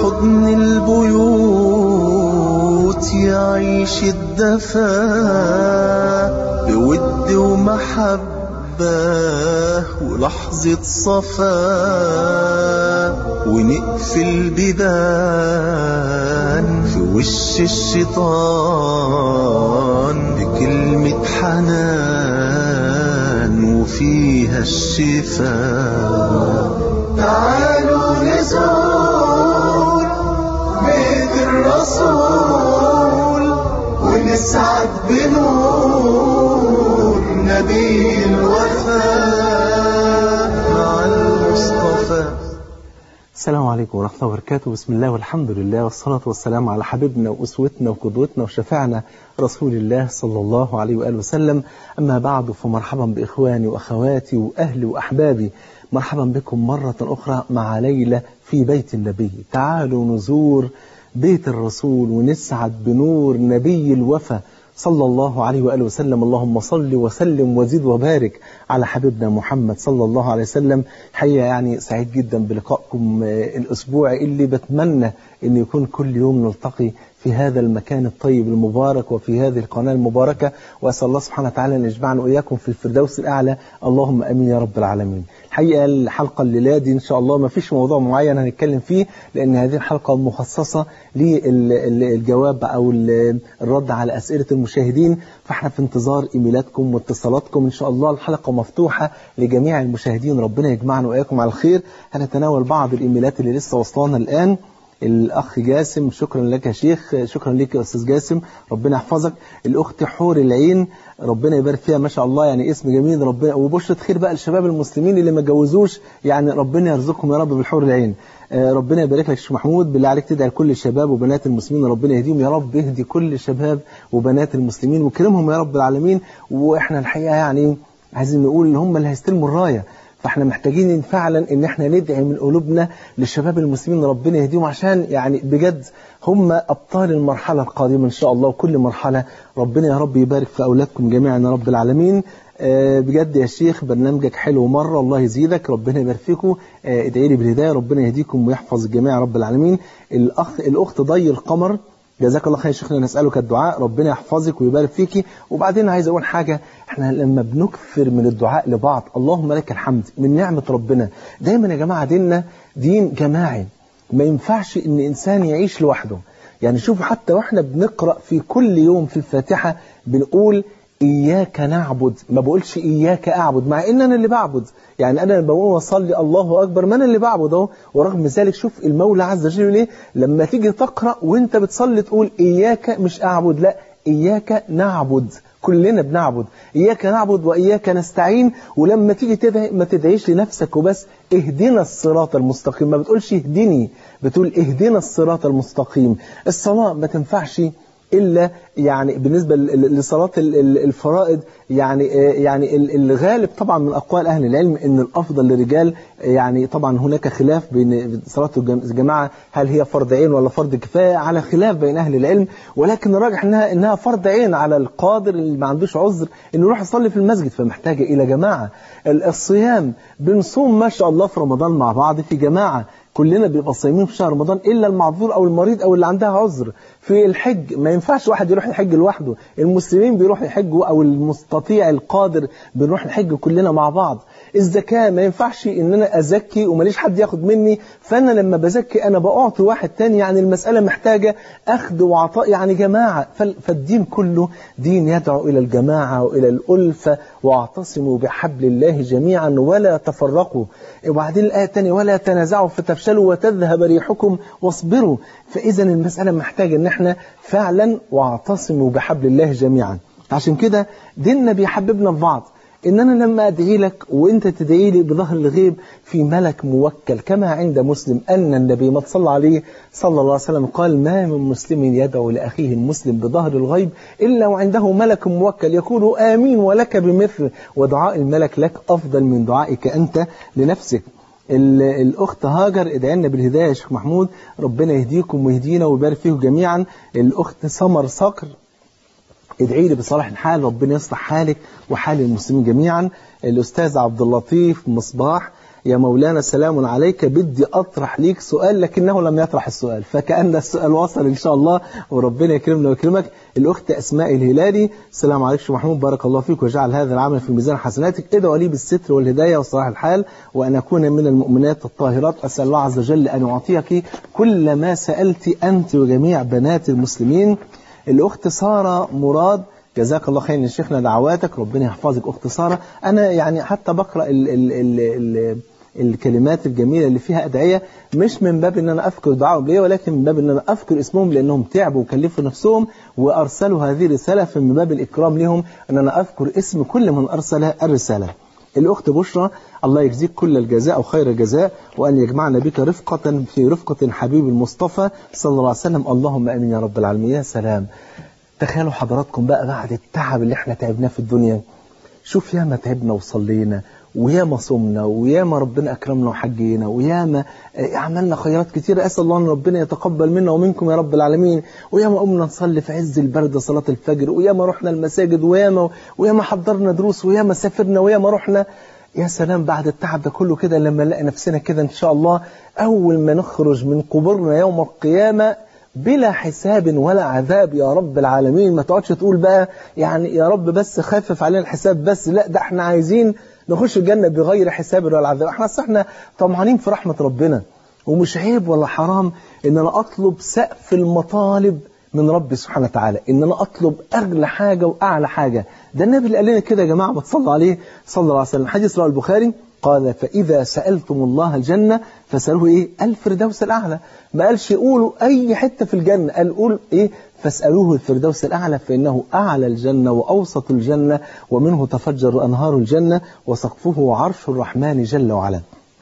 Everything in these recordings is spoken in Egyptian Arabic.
حضن البيوت يعيش الدفا بود ومحبة ولحظة صفا ونقفل بيبان في وش الشيطان بكلمة حنان وفيها الشفاء تعالوا نزور بيت الرسول ونسعد بنور نبي الوفاء مع المصطفى السلام عليكم ورحمة الله وبركاته بسم الله والحمد لله والصلاة والسلام على حبيبنا وأسوتنا وقدوتنا وشفعنا رسول الله صلى الله عليه وآله وسلم أما بعد فمرحبا بإخواني وأخواتي وأهلي وأحبابي مرحبا بكم مرة أخرى مع ليلة في بيت النبي تعالوا نزور بيت الرسول ونسعد بنور نبي الوفا صلى الله عليه وآله وسلم اللهم صل وسلم وزد وبارك على حبيبنا محمد صلى الله عليه وسلم حقيقة يعني سعيد جدا بلقائكم الأسبوع اللي بتمنى أن يكون كل يوم نلتقي في هذا المكان الطيب المبارك وفي هذه القناة المباركة وأسأل الله سبحانه وتعالى أن يجمعنا وإياكم في الفردوس الأعلى اللهم أمين يا رب العالمين الحقيقة الحلقة الليلة دي إن شاء الله ما فيش موضوع معين هنتكلم فيه لأن هذه الحلقة مخصصة للجواب أو الرد على أسئلة المشاهدين فاحنا في انتظار إيميلاتكم واتصالاتكم إن شاء الله الحلقة مفتوحة لجميع المشاهدين ربنا يجمعنا وإياكم على الخير هنتناول بعض الإيميلات اللي لسه وصلنا الآن الأخ جاسم شكرا لك يا شيخ شكرا لك يا أستاذ جاسم ربنا يحفظك الأخت حور العين ربنا يبارك فيها ما شاء الله يعني اسم جميل ربنا وبشرة خير بقى للشباب المسلمين اللي ما اتجوزوش يعني ربنا يرزقهم يا رب بالحور العين ربنا يبارك لك شيخ محمود بالله عليك تدعي لكل الشباب وبنات المسلمين ربنا يهديهم يا رب يهدي كل شباب وبنات المسلمين وكرمهم يا رب العالمين واحنا الحقيقة يعني عايزين نقول ان هم اللي هيستلموا الرايه فاحنا محتاجين فعلا ان احنا ندعي من قلوبنا للشباب المسلمين ربنا يهديهم عشان يعني بجد هم ابطال المرحله القادمه ان شاء الله وكل مرحله ربنا يا رب يبارك في اولادكم جميعا يا رب العالمين أه بجد يا شيخ برنامجك حلو مره الله يزيدك ربنا يبارك فيكم أه ادعي لي بالهدايه ربنا يهديكم ويحفظ الجميع يا رب العالمين الاخ الاخت ضي القمر جزاك الله خير يا شيخنا نسألك الدعاء ربنا يحفظك ويبارك فيكي وبعدين عايز أقول حاجة احنا لما بنكثر من الدعاء لبعض اللهم لك الحمد من نعمة ربنا دايما يا جماعة ديننا دين جماعي ما ينفعش ان انسان يعيش لوحده يعني شوفوا حتى واحنا بنقرأ في كل يوم في الفاتحة بنقول إياك نعبد ما بقولش إياك أعبد مع إن أنا اللي بعبد يعني أنا بقول وصلي الله أكبر ما أنا اللي بعبد أهو ورغم ذلك شوف المولى عز وجل ليه لما تيجي تقرأ وأنت بتصلي تقول إياك مش أعبد لا إياك نعبد كلنا بنعبد إياك نعبد وإياك نستعين ولما تيجي تدعي ما تدعيش لنفسك وبس اهدنا الصراط المستقيم ما بتقولش اهدني بتقول اهدنا الصراط المستقيم الصلاة ما تنفعش إلا يعني بالنسبة لصلاة الفرائض يعني يعني الغالب طبعا من أقوال أهل العلم أن الأفضل للرجال يعني طبعا هناك خلاف بين صلاة الجماعة هل هي فرض عين ولا فرض كفاية على خلاف بين أهل العلم ولكن الراجح أنها, إنها فرض عين على القادر اللي ما عندوش عذر أنه يروح يصلي في المسجد فمحتاجة إلى جماعة الصيام بنصوم ما شاء الله في رمضان مع بعض في جماعة كلنا بيبقى صايمين في شهر رمضان إلا المعذور أو المريض أو اللي عندها عذر في الحج ما ينفعش واحد يروح يحج لوحده المسلمين بيروحوا يحجوا أو المستطيع القادر بنروح نحج كلنا مع بعض الزكاة ما ينفعش ان انا ازكي وماليش حد ياخد مني فانا لما بزكي انا بأعطي واحد تاني يعني المسألة محتاجة اخذ وعطاء يعني جماعة فالدين كله دين يدعو الى الجماعة والى الألفة واعتصموا بحبل الله جميعا ولا تفرقوا وبعدين الآية الثانية ولا تنازعوا فتفشلوا وتذهب ريحكم واصبروا فإذا المسألة محتاجة ان احنا فعلا واعتصموا بحبل الله جميعا عشان كده ديننا بيحببنا في بعض إن أنا لما أدعي لك وإنت تدعي لي بظهر الغيب في ملك موكل كما عند مسلم أن النبي ما تصلى عليه صلى الله عليه وسلم قال ما من مسلم يدعو لأخيه المسلم بظهر الغيب إلا وعنده ملك موكل يقول آمين ولك بمثل ودعاء الملك لك أفضل من دعائك أنت لنفسك الأخت هاجر ادعي لنا بالهداية يا شيخ محمود ربنا يهديكم ويهدينا ويبارك فيكم جميعا الأخت سمر صقر ادعي لي بصلاح الحال ربنا يصلح حالك وحال المسلمين جميعا الأستاذ عبد اللطيف مصباح يا مولانا سلام عليك بدي أطرح ليك سؤال لكنه لم يطرح السؤال فكأن السؤال وصل إن شاء الله وربنا يكرمنا ويكرمك الأخت أسماء الهلالي السلام عليكم شيخ محمود بارك الله فيك وجعل هذا العمل في ميزان حسناتك ادعوا لي بالستر والهداية وصلاح الحال وأن أكون من المؤمنات الطاهرات أسأل الله عز وجل أن يعطيك كل ما سألت أنت وجميع بنات المسلمين الأخت سارة مراد جزاك الله خير يا شيخنا دعواتك ربنا يحفظك أخت سارة أنا يعني حتى بقرأ ال ال ال ال الكلمات الجميلة اللي فيها أدعية مش من باب ان انا اذكر دعائهم ليه ولكن من باب ان انا اذكر اسمهم لانهم تعبوا وكلفوا نفسهم وارسلوا هذه الرسالة فمن باب الاكرام لهم ان انا اذكر اسم كل من ارسل الرسالة الأخت بشرى الله يجزيك كل الجزاء وخير الجزاء وأن يجمعنا بك رفقة في رفقة حبيب المصطفى صلى الله عليه وسلم اللهم أمين يا رب العالمين يا سلام تخيلوا حضراتكم بقى بعد التعب اللي احنا تعبناه في الدنيا شوف ياما تعبنا وصلينا وياما صمنا وياما ربنا أكرمنا وحجينا وياما عملنا خيرات كتيرة أسأل الله أن ربنا يتقبل منا ومنكم يا رب العالمين وياما قمنا نصلي في عز البرد صلاة الفجر وياما رحنا المساجد وياما وياما حضرنا دروس وياما سافرنا وياما رحنا يا سلام بعد التعب ده كله كده لما نلاقي نفسنا كده إن شاء الله أول ما نخرج من قبورنا يوم القيامة بلا حساب ولا عذاب يا رب العالمين ما تقعدش تقول بقى يعني يا رب بس خفف علينا الحساب بس لا ده احنا عايزين نخش الجنة بغير حساب ولا عذاب احنا اصل احنا طمعانين في رحمة ربنا ومش عيب ولا حرام ان انا اطلب سقف المطالب من ربي سبحانه وتعالى ان انا اطلب اغلى حاجة واعلى حاجة ده النبي اللي قال لنا كده يا جماعة ما تصلوا عليه صلى الله عليه وسلم حديث رواه البخاري قال فإذا سألتم الله الجنة فسألوه إيه الفردوس الأعلى ما قالش قولوا أي حتة في الجنة قال قول إيه فاسألوه الفردوس الأعلى فإنه أعلى الجنة وأوسط الجنة ومنه تفجر أنهار الجنة وسقفه عرش الرحمن جل وعلا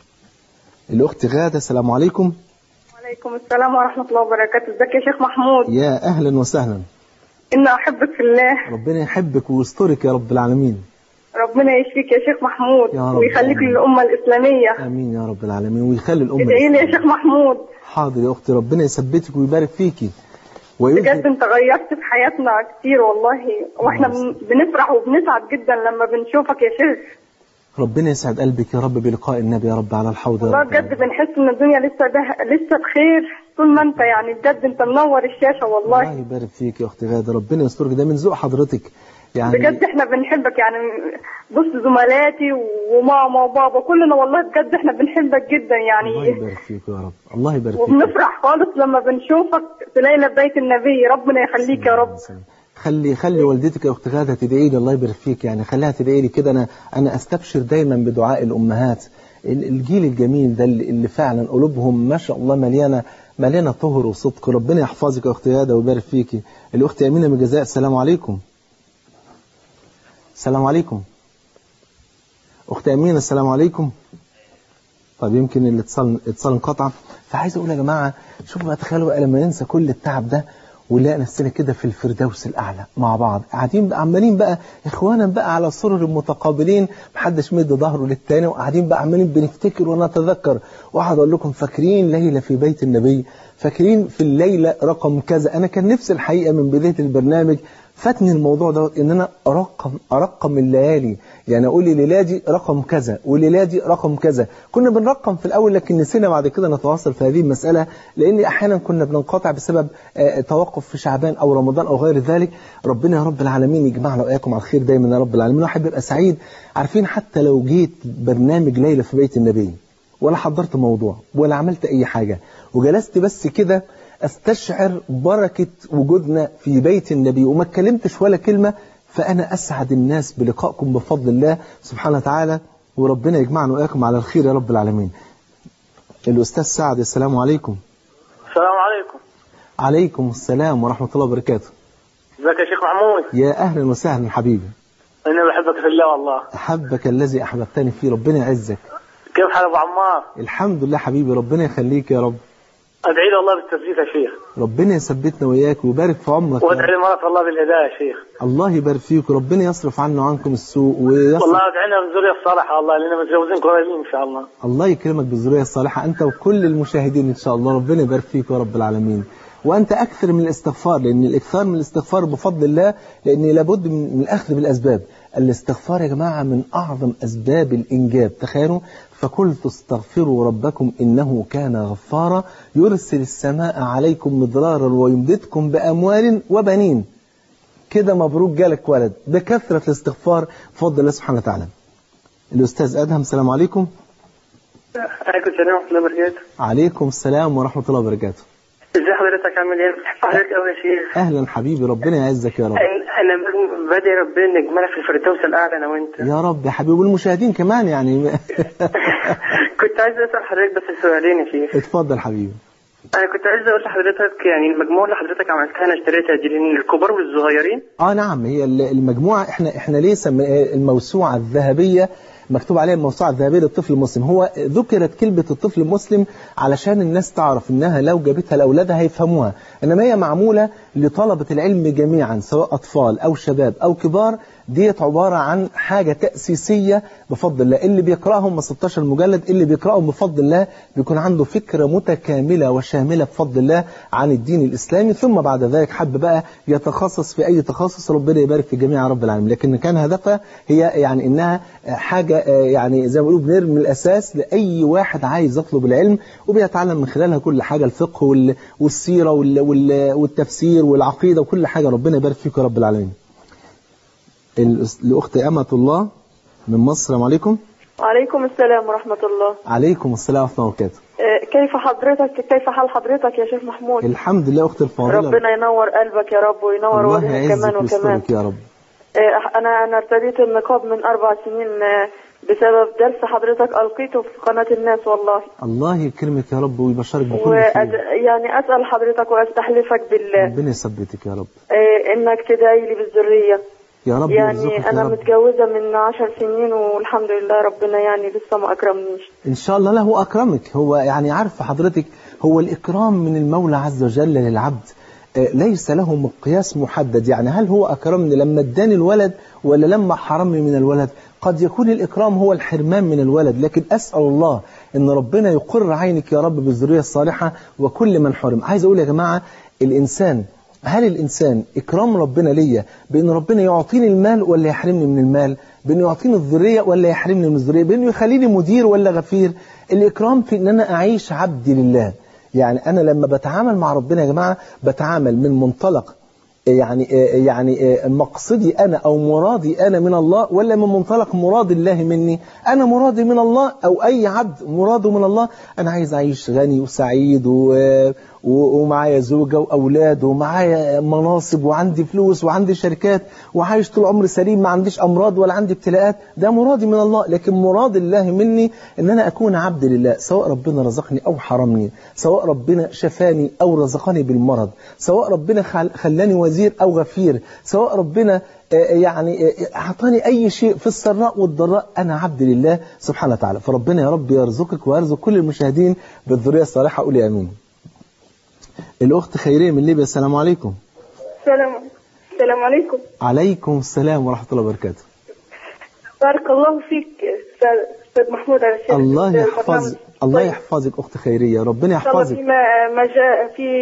الأخت غادة السلام عليكم وعليكم السلام ورحمة الله وبركاته ازيك يا شيخ محمود يا أهلا وسهلا إن أحبك في الله ربنا يحبك ويسترك يا رب العالمين ربنا يشفيك يا شيخ محمود يا رب ويخليك آمين. للأمة الإسلامية آمين يا رب العالمين ويخلي الأمة ادعي لي يا شيخ محمود حاضر يا أختي ربنا يثبتك ويبارك فيكي بجد ويرزق انت غيرت في حياتنا كتير والله واحنا بن- بنفرح وبنسعد جدا لما بنشوفك يا شيخ ربنا يسعد قلبك يا رب بلقاء النبي يا رب على الحوض يا والله رب بجد بنحس ان الدنيا لسه ده لسه بخير طول ما انت يعني بجد انت منور الشاشة الله والله يبارك فيك يا أختي غادة ربنا يسترك ده من ذوق حضرتك يعني بجد احنا بنحبك يعني بص زملاتي وماما وبابا كلنا والله بجد احنا بنحبك جدا الله يعني يبارك فيك يا رب الله يبارك فيك وبنفرح خالص لما بنشوفك تلاقينا في بيت النبي ربنا يخليك يا رب خلي خلي والدتك يا اخت غاده تدعي لي الله يبارك فيك يعني خليها تدعي لي كده انا انا استبشر دايما بدعاء الامهات ال- الجيل الجميل ده اللي اللي فعلا قلوبهم ما شاء الله مليانه مليانه طهر وصدق ربنا يحفظك يا اخت غاده ويبارك فيكي الاخت امينه من الجزائر السلام عليكم السلام عليكم اخت امينه السلام عليكم طب يمكن الاتصال الاتصال انقطع فعايز اقول يا جماعه شوفوا بقى تخيلوا بقى لما ننسى كل التعب ده ونلاقي نفسنا كده في الفردوس الاعلى مع بعض قاعدين بقى عمالين بقى اخوانا بقى على سرر متقابلين محدش مد ظهره للتاني وقاعدين بقى عمالين بنفتكر ونتذكر واحد اقول لكم فاكرين ليله في بيت النبي فاكرين في الليله رقم كذا انا كان نفسي الحقيقه من بدايه البرنامج فاتني الموضوع دوت ان انا ارقم ارقم الليالي يعني اقول الليله دي رقم كذا والليله دي رقم كذا كنا بنرقم في الاول لكن نسينا بعد كده نتواصل في هذه المساله لان احيانا كنا بننقطع بسبب آه، توقف في شعبان او رمضان او غير ذلك ربنا يا رب العالمين يجمعنا واياكم على الخير دايما يا رب العالمين واحد بيبقى سعيد عارفين حتى لو جيت برنامج ليله في بيت النبي ولا حضرت موضوع ولا عملت اي حاجه وجلست بس كده استشعر بركة وجودنا في بيت النبي وما اتكلمتش ولا كلمة فأنا أسعد الناس بلقائكم بفضل الله سبحانه وتعالى وربنا يجمعنا وإياكم على الخير يا رب العالمين الأستاذ سعد السلام عليكم السلام عليكم عليكم السلام ورحمة الله وبركاته ازيك يا شيخ محمود يا أهلا وسهلا حبيبي انا بحبك في الله والله أحبك الذي أحببتني فيه ربنا يعزك كيف حال ابو عمار الحمد لله حبيبي ربنا يخليك يا رب ادعي له الله بالتثبيت يا شيخ ربنا يثبتنا وإياك ويبارك في عمرك يا وادعي رب. لي مرة الله بالهدايه يا شيخ الله يبارك فيك وربنا يصرف عنا وعنكم السوء ويصرف والله ادعينا بالذريه الصالحه والله لنا متجوزين قريبين ان شاء الله الله يكرمك بالذرية الصالحة أنت وكل المشاهدين إن شاء الله ربنا يبارك فيك يا رب العالمين وأنت أكثر من الاستغفار لأن الإكثار من الاستغفار بفضل الله لأن لابد من من الأخذ بالأسباب الاستغفار يا جماعة من أعظم أسباب الإنجاب تخيلوا فقلت استغفروا ربكم إنه كان غفارا يرسل السماء عليكم مدرارا ويمددكم بأموال وبنين كده مبروك جالك ولد بكثرة الاستغفار بفضل الله سبحانه وتعالى الأستاذ أدهم السلام عليكم عليكم السلام ورحمة الله وبركاته عليكم السلام ورحمة الله وبركاته ازي حضرتك عامل ايه؟ حضرتك قوي يا شيخ أهلا حبيبي ربنا يعزك يا رب انا بدعي ربنا نجملك في الفردوس الاعلى انا وانت يا رب يا حبيبي والمشاهدين كمان يعني كنت عايز اسال حضرتك بس سؤالين يا شيخ اتفضل حبيبي انا كنت عايز اقول لحضرتك يعني المجموعه اللي حضرتك عملتها انا اشتريتها دي للكبار والصغيرين اه نعم هي ال- المجموعة احنا احنا ليه سم... الموسوعة الذهبية مكتوب عليها الموسوعة الذهبية للطفل المسلم هو ذكرت كلمة الطفل المسلم علشان الناس تعرف انها لو جابتها لاولادها هيفهموها انما هي معمولة لطلبة العلم جميعا سواء اطفال او شباب او كبار ديت عبارة عن حاجة تأسيسية بفضل الله اللي بيقرأهم 16 مجلد اللي بيقرأهم بفضل الله بيكون عنده فكرة متكاملة وشاملة بفضل الله عن الدين الإسلامي ثم بعد ذلك حب بقى يتخصص في أي تخصص ربنا يبارك في جميع رب العالمين لكن كان هدفها هي يعني إنها حاجة يعني زي ما بيقولوا بنرمي الأساس لأي واحد عايز يطلب العلم وبيتعلم من خلالها كل حاجة الفقه وال- والسيرة وال- وال- والتفسير والعقيدة وكل حاجة ربنا يبارك فيك يا رب العالمين الأس- الأخت أمة الله من مصر السلام عليكم وعليكم السلام ورحمة الله عليكم السلام ورحمة الله وبركاته آه، كيف حضرتك كيف حال حضرتك يا شيخ محمود الحمد لله أختي الفاضلة ربنا ينور قلبك يا رب وينور الله وجهك كمان يعزك وكمان ويسترك يا رب آه، انا انا ارتديت النقاب من اربع سنين آه، بسبب درس حضرتك القيته في قناة الناس والله الله يكرمك يا رب ويبشرك بكل وأد... خير يعني اسال حضرتك واستحلفك بالله ربنا يثبتك يا رب آه، انك تدعي لي بالذريه يا رب يرزقك يعني يا انا رب متجوزه من عشر سنين والحمد لله ربنا يعني لسه ما اكرمنيش إن شاء الله له أكرمك هو يعني عارف حضرتك هو الإكرام من المولى عز وجل للعبد آه، ليس له مقياس محدد يعني هل هو أكرمني لما اداني الولد ولا لما حرمني من الولد قد يكون الإكرام هو الحرمان من الولد لكن أسأل الله أن ربنا يقر عينك يا رب بالذرية الصالحة وكل من حرم عايز أقول يا جماعة الإنسان هل الإنسان إكرام ربنا ليا بأن ربنا يعطيني المال ولا يحرمني من المال بأنه يعطيني الذرية ولا يحرمني من الذرية بأنه يخليني مدير ولا غفير الإكرام في أن أنا أعيش عبدي لله يعني أنا لما بتعامل مع ربنا يا جماعة بتعامل من منطلق يعني يعني مقصدي أنا أو مرادي أنا من الله ولا من منطلق مراد الله مني أنا مرادي من الله أو أي عبد مراده من الله أنا عايز أعيش غني وسعيد و... و- ومعايا زوجة وأولاد ومعايا مناصب وعندي فلوس وعندي شركات وعايش طول عمري سليم ما عنديش أمراض ولا عندي ابتلاءات ده مرادي من الله لكن مراد الله مني إن أنا أكون عبد لله سواء ربنا رزقني أو حرمني سواء ربنا شفاني أو رزقني بالمرض سواء ربنا خل- خلاني وزير أو غفير سواء ربنا آه، يعني آه، أعطاني أي شيء في السراء والضراء أنا عبد لله سبحانه وتعالى فربنا يا رب يرزقك ويرزق كل المشاهدين بالذرية الصالحة قولي آمين الأخت خيرية من ليبيا السلام عليكم السلام السلام عليكم عليكم السلام ورحمة الله وبركاته بارك الله فيك استاذ استاذ محمود على الشيخ الله في يحفظ البرنامج. الله طيب. يحفظك أخت خيرية ربنا ان شاء الله يحفظك فيما ما جاء في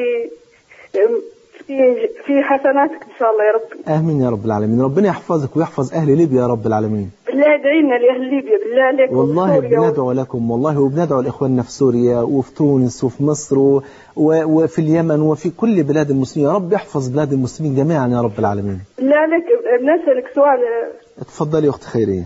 في في حسناتك ان شاء الله يا رب آمين يا رب العالمين ربنا يحفظك ويحفظ أهل ليبيا يا رب العالمين بالله ادعي لنا لاهل ليبيا بالله عليك والله وسوريا و- بندعو لكم والله وبندعو لإخواننا في سوريا وفي تونس وفي مصر و... و... وفي اليمن وفي كل بلاد المسلمين يا رب يحفظ بلاد المسلمين جميعا يا رب العالمين بالله عليك بنسألك سؤال اتفضلي يا أخت خيرية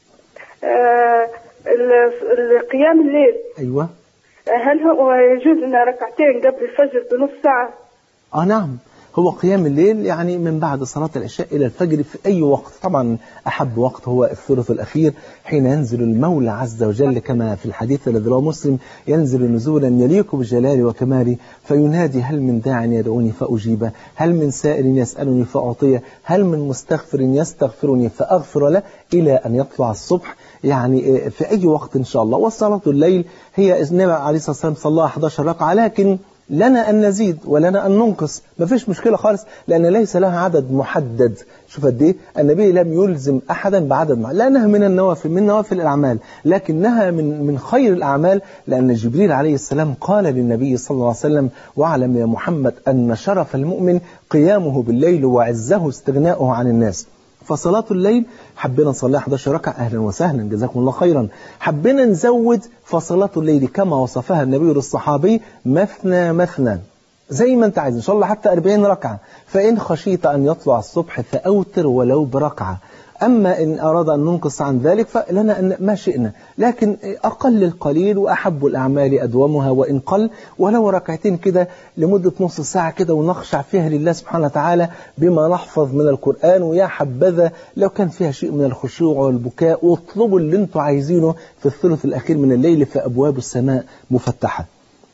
آه، ال- ال- قيام الليل أيوة هل هو يجوز لنا ركعتين قبل الفجر بنص ساعة؟ آه نعم هو قيام الليل يعني من بعد صلاة العشاء إلى الفجر في أي وقت طبعا أحب وقت هو الثلث الأخير حين ينزل المولى عز وجل كما في الحديث الذي رواه مسلم ينزل نزولا يليق بجلاله وكماله فينادي هل من داع يدعوني فأجيبه هل من سائل يسألني فأعطيه هل من مستغفر يستغفرني فأغفر له إلى أن يطلع الصبح يعني في أي وقت إن شاء الله وصلاة الليل هي النبي عليه الصلاة والسلام صلى 11 ركعة لكن لنا أن نزيد ولنا أن ننقص ما فيش مشكلة خالص لأن ليس لها عدد محدد شوف قد إيه النبي لم يلزم أحدا بعدد معين لأنها من النوافل من نوافل الأعمال لكنها من من خير الأعمال لأن جبريل عليه السلام قال للنبي صلى الله عليه وسلم واعلم يا محمد أن شرف المؤمن قيامه بالليل وعزه استغناؤه عن الناس فصلاة الليل حبينا نصليها 11 ركعة أهلا وسهلا جزاكم الله خيرا حبينا نزود فصلاة الليل كما وصفها النبي الصحابي مثنى مثنى زي ما انت عايز ان شاء الله حتى 40 ركعة فإن خشيت أن يطلع الصبح فأوتر ولو بركعة أما إن أراد أن ننقص عن ذلك فلنا أن ما شئنا لكن أقل القليل وأحب الأعمال أدومها وإن قل ولو ركعتين كده لمدة نص ساعة كده ونخشع فيها لله سبحانه وتعالى بما نحفظ من القرآن ويا حبذا لو كان فيها شيء من الخشوع والبكاء واطلبوا اللي انتوا عايزينه في الثلث الأخير من الليل فأبواب السماء مفتحة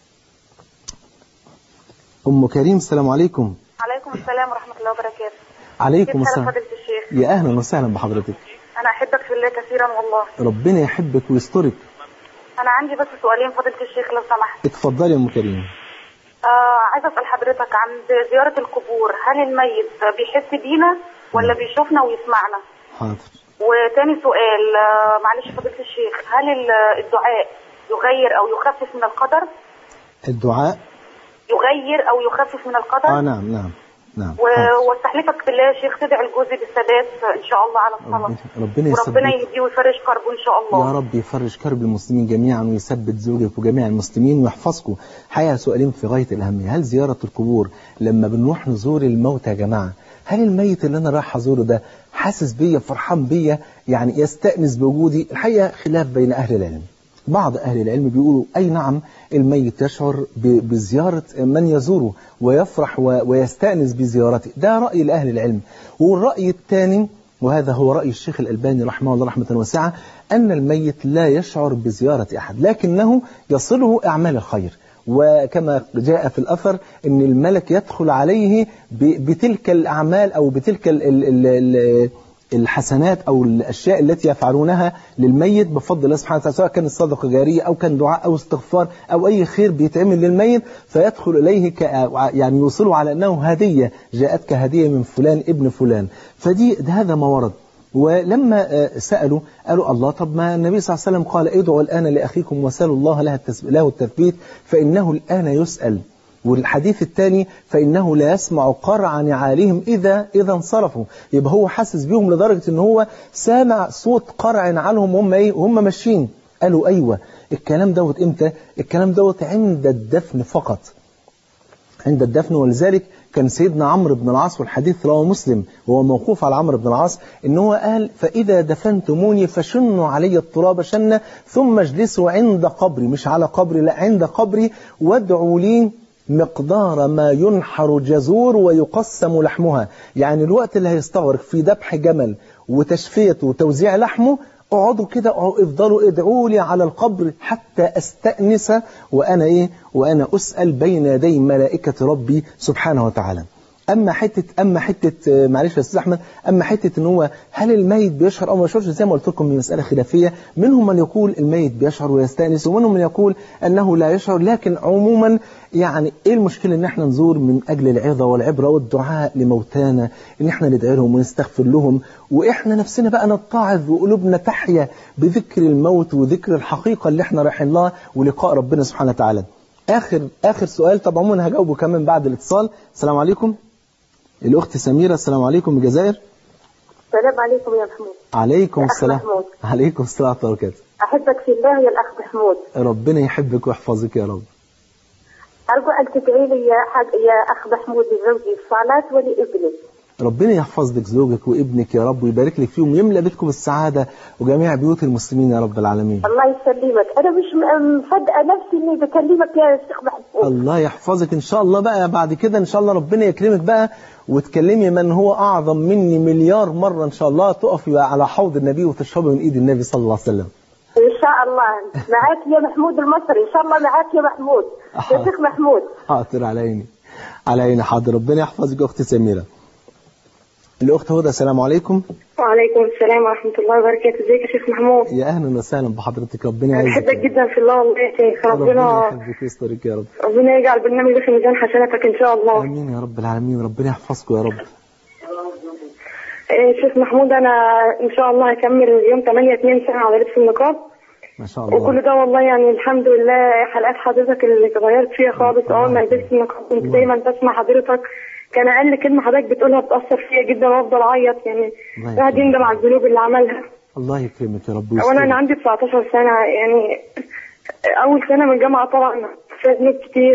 أم كريم السلام عليكم عليكم السلام ورحمة الله وبركاته عليكم كيف حال السلام فضيلة الشيخ يا أهلا وسهلا بحضرتك أنا أحبك في الله كثيرا والله ربنا يحبك ويسترك أنا عندي بس سؤالين فضيلة الشيخ لو سمحت اتفضلي يا أم كريم آه عايزة أسأل حضرتك عن زيارة القبور هل الميت بيحس بينا ولا بيشوفنا ويسمعنا حاضر وتاني سؤال آه معلش فضيلة الشيخ هل ال- الدعاء يغير أو يخفف من القدر الدعاء يغير أو يخفف من القدر اه نعم نعم نعم حاضر. و- واستحلفك بالله يا شيخ تدعي لجوزي بالثبات إن شاء الله على الصلاة ربنا- ربنا وربنا يثبت يهديه ويفرج كربه إن شاء الله يا رب يفرج كرب المسلمين جميعا ويثبت زوجك وجميع المسلمين ويحفظكم حقيقة سؤالين في غاية الأهمية هل زيارة القبور لما بنروح نزور الموت يا جماعة هل الميت اللي أنا رايح أزوره ده حاسس بيا فرحان بيا يعني يستأنس بوجودي الحقيقة خلاف بين أهل العلم بعض أهل العلم بيقولوا أي نعم الميت يشعر ب- بزيارة من يزوره ويفرح و- ويستأنس بزيارته ده رأي لأهل العلم والرأي الثاني وهذا هو رأي الشيخ الألباني رحمه الله رحمة واسعة أن الميت لا يشعر بزيارة أحد لكنه يصله أعمال الخير وكما جاء في الأثر أن الملك يدخل عليه ب- بتلك الأعمال أو بتلك ال ال ال ال الحسنات أو الأشياء التي يفعلونها للميت بفضل الله سبحانه وتعالى سواء كانت صدقة جارية أو كان دعاء أو استغفار أو أي خير بيتعمل للميت فيدخل إليه ك يعني يوصله على أنه هدية جاءتك هدية من فلان ابن فلان فدي ده هذا ما ورد ولما آه، سألوا قالوا الله طب ما النبي صلى الله عليه وسلم قال ادعوا الآن لأخيكم وسألوا الله لها التسب- له التثبيت فإنه الآن يسأل والحديث الثاني فإنه لا يسمع قرع نعالهم إذا إذا انصرفوا يبقى هو حاسس بيهم لدرجة إن هو سامع صوت قرع نعالهم وهم إيه وهم ماشيين قالوا أيوة الكلام دوت إمتى الكلام دوت عند الدفن فقط عند الدفن ولذلك كان سيدنا عمرو بن العاص والحديث رواه مسلم وهو موقوف على عمرو بن العاص ان هو قال فاذا دفنتموني فشنوا علي التراب شنه ثم اجلسوا عند قبري مش على قبري لا عند قبري وادعوا لي مقدار ما ينحر جزور ويقسم لحمها يعني الوقت اللي هيستغرق في ذبح جمل وتشفيته وتوزيع لحمه اقعدوا كده اقعدوا- افضلوا ادعوا لي على القبر حتى استأنس وانا ايه وانا اسأل بين يدي ملائكة ربي سبحانه وتعالى اما حته اما حته آه، معلش يا استاذ احمد اما حته ان هو هل الميت بيشعر او ما يشعرش زي ما قلت لكم دي مساله خلافيه منهم من يقول الميت بيشعر ويستانس ومنهم من يقول انه لا يشعر لكن عموما يعني ايه المشكله ان احنا نزور من اجل العظه والعبره والدعاء لموتانا ان احنا ندعي لهم ونستغفر لهم واحنا نفسنا بقى نتعظ وقلوبنا تحيا بذكر الموت وذكر الحقيقه اللي احنا رايحين لها ولقاء ربنا سبحانه وتعالى اخر اخر سؤال طبعا عموما هجاوبه كمان بعد الاتصال السلام عليكم الأخت سميرة السلام عليكم من الجزائر السلام عليكم يا محمود عليكم يا أخ السلام محمود. عليكم السلام ورحمة الله وبركاته أحبك في الله يا الأخ محمود ربنا يحبك ويحفظك يا رب أرجو أن تدعي لي يا, حاج يا أخ محمود لزوجي الصلاة ولابني ربنا يحفظ لك زوجك وابنك يا رب ويبارك لك فيهم ويملأ بيتكم السعادة وجميع بيوت المسلمين يا رب العالمين الله يسلمك أنا مش م- مصدقة نفسي إني بكلمك يا شيخ محمود الله يحفظك إن شاء الله بقى بعد كده إن شاء الله ربنا يكرمك بقى وتكلمي من هو أعظم مني مليار مرة إن شاء الله تقفي على حوض النبي وتشربي من إيد النبي صلى الله عليه وسلم إن شاء الله معاك يا محمود المصري إن شاء الله معاك يا محمود يا شيخ محمود حاضر على عيني على عيني حاضر ربنا يحفظك أختي سميرة الأخت هدى السلام عليكم وعليكم السلام ورحمة الله وبركاته ازيك يا شيخ محمود يا أهلا وسهلا بحضرتك ربنا يعزك بحبك جدا في الله والله يا شيخ ربنا ربنا يحفظك ويسترك يا رب ربنا يجعل برنامج ده في ميزان حسناتك ان شاء الله آمين يا رب العالمين ربنا يحفظكم يا رب آه، شيخ محمود انا ان شاء الله هكمل يوم 8 2 سنة على لبس النقاب ما شاء وكل الله ده والله يعني الحمد لله حلقات حضرتك اللي اتغيرت فيها خالص اول ما لبست النقاب كنت دايما بسمع حضرتك كان اقل كلمه حضرتك بتقولها بتاثر فيا جدا وافضل اعيط يعني الله الواحد يكرمك. يندم على الذنوب اللي عملها الله يكرمك يا رب اولا ويسترك. انا عندي 19 سنه يعني اول سنه من الجامعه طبعا فيها ذنوب كتير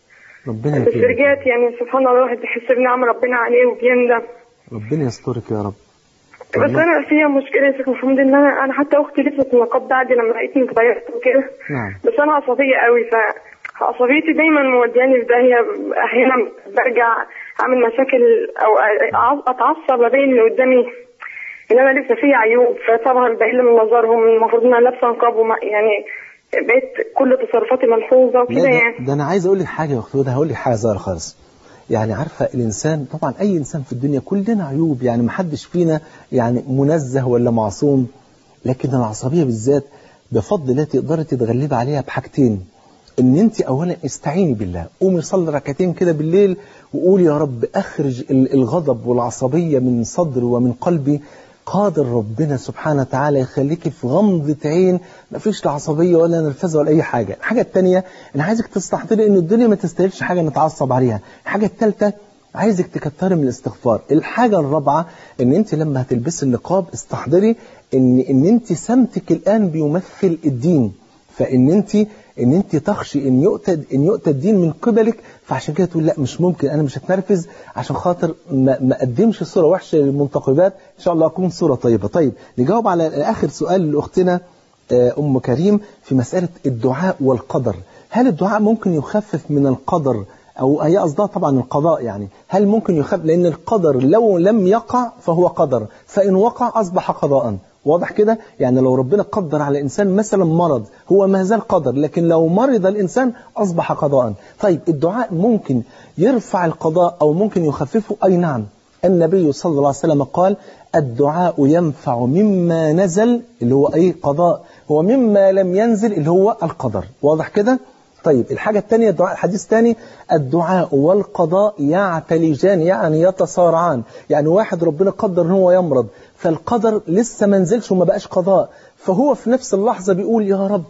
ربنا بس يكرمك رجعت يعني سبحان الله الواحد بيحس بنعم ربنا عليه وبيندم ربنا يسترك يا رب بس والله. انا فيها مشكله يا شيخ محمود ان انا انا حتى اختي لبست النقاب ده عادي لما لقيتني اتغيرت وكده نعم بس انا عصبيه قوي ف عصبيتي دايما مودياني في داهيه احيانا برجع اعمل مشاكل او أع- اتعصب ابين اللي قدامي ان انا لسه فيا عيوب فطبعا بقل من نظرهم المفروض ان انا لابسه نقاب وما يعني بقيت كل تصرفاتي ملحوظه لا وكده ده, يعني ده انا عايز اقول لك حاجه يا اخت هدى هقول لك حاجه صغيره خالص يعني عارفه الانسان طبعا اي انسان في الدنيا كلنا عيوب يعني محدش فينا يعني منزه ولا معصوم لكن العصبيه بالذات بفضل الله تقدري تتغلبي عليها بحاجتين ان انت اولا استعيني بالله قومي صلي ركعتين كده بالليل وقولي يا رب اخرج ال- الغضب والعصبيه من صدري ومن قلبي قادر ربنا سبحانه وتعالى يخليكي في غمضة عين ما فيش لا عصبية ولا نرفزة ولا أي حاجة الحاجة التانية أنا عايزك تستحضري إن الدنيا ما تستاهلش حاجة نتعصب عليها الحاجة التالتة عايزك تكتري من الاستغفار الحاجة الرابعة إن أنت لما هتلبسي النقاب استحضري إن إن أنت سمتك الآن بيمثل الدين فان انت ان انت تخشي ان يؤتى ان يؤتى الدين من قبلك فعشان كده تقول لا مش ممكن انا مش هتنرفز عشان خاطر ما, ما اقدمش صوره وحشه للمنتقبات ان شاء الله اكون صوره طيبه طيب نجاوب على اخر سؤال لاختنا آه، ام كريم في مساله الدعاء والقدر هل الدعاء ممكن يخفف من القدر او هي قصدها طبعا القضاء يعني هل ممكن يخفف لان القدر لو لم يقع فهو قدر فان وقع اصبح قضاء واضح كده يعني لو ربنا قدر على الإنسان مثلا مرض هو ما زال قدر لكن لو مرض الإنسان أصبح قضاء طيب الدعاء ممكن يرفع القضاء أو ممكن يخففه أي نعم النبي صلى الله عليه وسلم قال الدعاء ينفع مما نزل اللي هو أي قضاء هو مما لم ينزل اللي هو القدر واضح كده طيب الحاجة الثانية الدعاء الحديث الثاني الدعاء والقضاء يعتلجان يعني يتصارعان يعني واحد ربنا قدر ان هو يمرض فالقدر لسه ما نزلش وما بقاش قضاء فهو في نفس اللحظة بيقول يا رب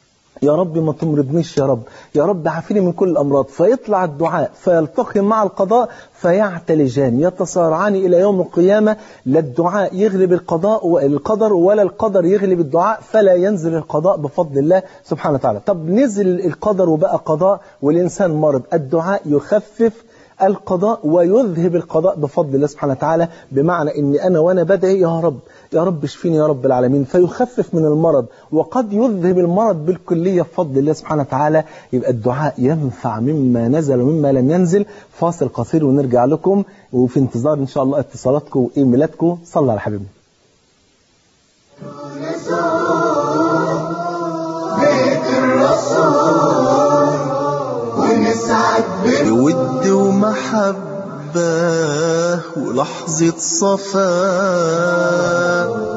يا رب ما تمرضنيش يا رب يا رب عافيني من كل الأمراض فيطلع الدعاء فيلتقي مع القضاء فيعتلجان يتصارعان إلى يوم القيامة لا الدعاء يغلب القضاء والقدر ولا القدر يغلب الدعاء فلا ينزل القضاء بفضل الله سبحانه وتعالى طب نزل القدر وبقى قضاء والإنسان مرض الدعاء يخفف القضاء ويذهب القضاء بفضل الله سبحانه وتعالى بمعنى ان انا وانا بدعي يا رب يا رب اشفيني يا رب العالمين فيخفف من المرض وقد يذهب المرض بالكلية بفضل الله سبحانه وتعالى يبقى الدعاء ينفع مما نزل ومما لم ينزل فاصل قصير ونرجع لكم وفي انتظار ان شاء الله اتصالاتكم وايميلاتكم صلى على حبيبنا بيت الرسول ونسعد بود ومحبة ولحظة صفاء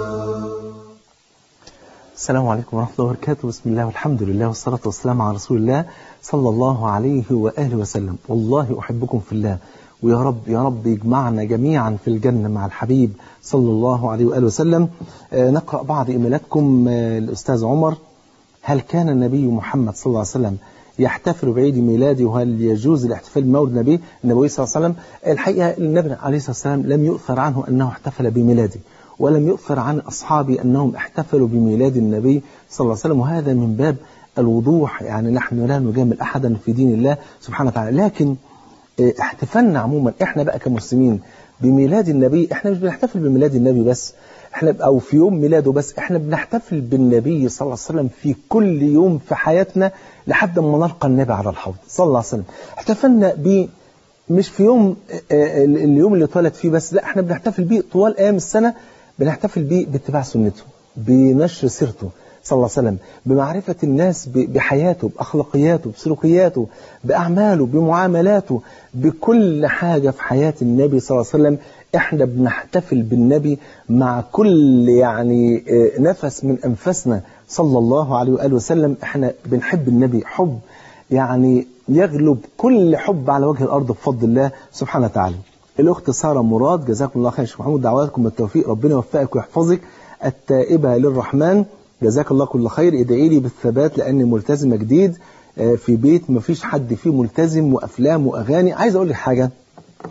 السلام عليكم ورحمة الله وبركاته بسم الله والحمد لله والصلاة والسلام على رسول الله صلى الله عليه وآله وسلم والله أحبكم في الله ويا رب يا رب يجمعنا جميعا في الجنة مع الحبيب صلى الله عليه وآله وسلم آه نقرأ بعض إيميلاتكم آه الأستاذ عمر هل كان النبي محمد صلى الله عليه وسلم يحتفل بعيد ميلاده وهل يجوز الاحتفال بمولد النبي النبي صلى الله عليه وسلم الحقيقة النبي عليه الصلاة والسلام لم يؤثر عنه أنه احتفل بميلاده ولم يؤثر عن أصحابه أنهم احتفلوا بميلاد النبي صلى الله عليه وسلم وهذا من باب الوضوح يعني نحن لا نجامل أحدا في دين الله سبحانه وتعالى لكن اه، احتفالنا عموما احنا بقى كمسلمين بميلاد النبي احنا مش بنحتفل بميلاد النبي بس احنا او في يوم ميلاده بس احنا بنحتفل بالنبي صلى الله عليه وسلم في كل يوم في حياتنا لحد ما نلقى النبي على الحوض صلى الله عليه وسلم احتفلنا ب مش في يوم اه، اه، اليوم اللي اتولد فيه بس لا احنا بنحتفل بيه طوال ايام السنه بنحتفل بيه باتباع سنته بنشر سيرته صلى الله عليه وسلم بمعرفة الناس ب- بحياته بأخلاقياته بسلوكياته بأعماله بمعاملاته بكل حاجة في حياة النبي صلى الله عليه وسلم احنا بنحتفل بالنبي مع كل يعني آه، نفس من أنفسنا صلى الله عليه وآله وسلم احنا بنحب النبي حب يعني يغلب كل حب على وجه الأرض بفضل الله سبحانه وتعالى الأخت سارة مراد جزاكم الله خير يا شيخ محمود دعواتكم بالتوفيق ربنا يوفقك ويحفظك التائبة للرحمن جزاك الله كل خير ادعي لي بالثبات لأني ملتزمة جديد آه، في بيت ما فيش حد فيه ملتزم وأفلام وأغاني عايز أقول لك حاجة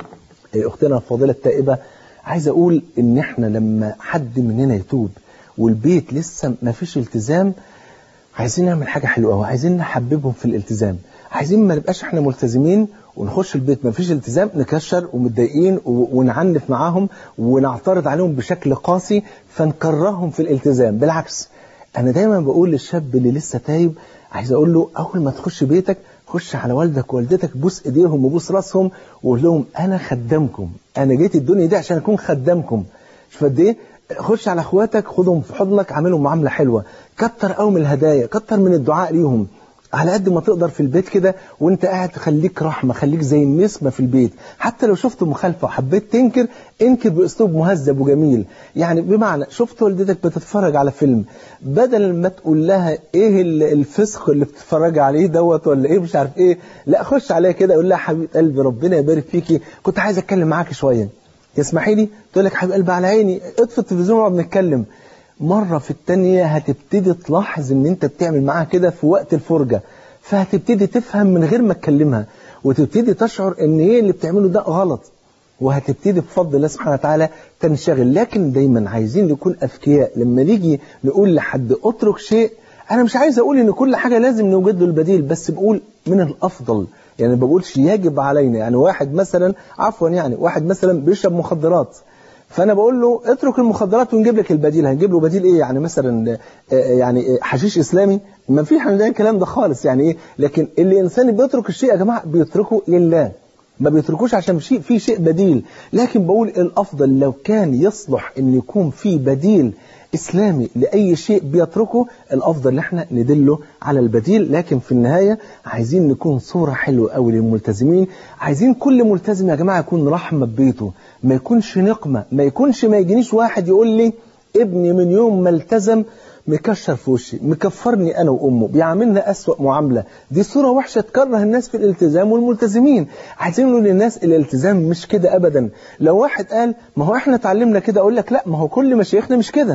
اختنا الفاضله التائبه عايز اقول ان احنا لما حد مننا يتوب والبيت لسه ما فيش التزام عايزين نعمل حاجه حلوه قوي عايزين نحببهم في الالتزام عايزين ما نبقاش احنا ملتزمين ونخش البيت ما فيش التزام نكشر ومتضايقين و- ونعنف معاهم ونعترض عليهم بشكل قاسي فنكرههم في الالتزام بالعكس انا دايما بقول للشاب اللي لسه تايب عايز اقول له اول ما تخش بيتك خش على والدك ووالدتك بوس ايديهم وبوس راسهم وقول لهم انا خدامكم انا جيت الدنيا دي عشان اكون خدامكم شوف قد ايه خش على اخواتك خدهم في حضنك عاملهم معامله حلوه كتر قوي من الهدايا كتر من الدعاء ليهم على قد ما تقدر في البيت كده وانت قاعد خليك رحمه خليك زي النسمه في البيت حتى لو شفت مخالفه وحبيت تنكر انكر باسلوب مهذب وجميل يعني بمعنى شفت والدتك بتتفرج على فيلم بدل ما تقول لها ايه ال- الفسق اللي بتتفرج عليه دوت ولا ايه مش عارف ايه لا خش عليها كده قول لها حبيبه قلبي ربنا يبارك فيكي كنت عايز اتكلم معاكي شويه تسمحي لي تقول لك حبيب قلبي على عيني اطفي التلفزيون ونقعد نتكلم مرة في التانية هتبتدي تلاحظ ان انت بتعمل معاها كده في وقت الفرجة فهتبتدي تفهم من غير ما تكلمها وتبتدي تشعر ان ايه اللي بتعمله ده غلط وهتبتدي بفضل الله سبحانه وتعالى تنشغل لكن دايما عايزين نكون اذكياء لما نيجي نقول لحد اترك شيء انا مش عايز اقول ان كل حاجة لازم نوجد له البديل بس بقول من الافضل يعني ما بقولش يجب علينا يعني واحد مثلا عفوا يعني واحد مثلا بيشرب مخدرات فانا بقول له اترك المخدرات ونجيب لك البديل هنجيب له بديل ايه يعني مثلا آه، يعني آه، حشيش اسلامي ما فيش عندنا الكلام ده خالص يعني ايه لكن اللي انسان بيترك الشيء يا جماعه بيتركه لله ما بيتركوش عشان شيء في شيء بديل لكن بقول الافضل لو كان يصلح ان يكون في بديل اسلامي لاي شيء بيتركه الافضل ان احنا ندله على البديل لكن في النهايه عايزين نكون صوره حلوه قوي للملتزمين عايزين كل ملتزم يا جماعه يكون رحمه ببيته ما يكونش نقمه ما يكونش ما يجينيش واحد يقول لي ابني من يوم ما التزم مكشر في وشي مكفرني انا وامه بيعاملنا اسوأ معامله دي صوره وحشه تكره الناس في الالتزام والملتزمين عايزين نقول للناس الالتزام مش كده ابدا لو واحد قال ما هو احنا اتعلمنا كده اقول لك لا ما هو كل مشايخنا مش كده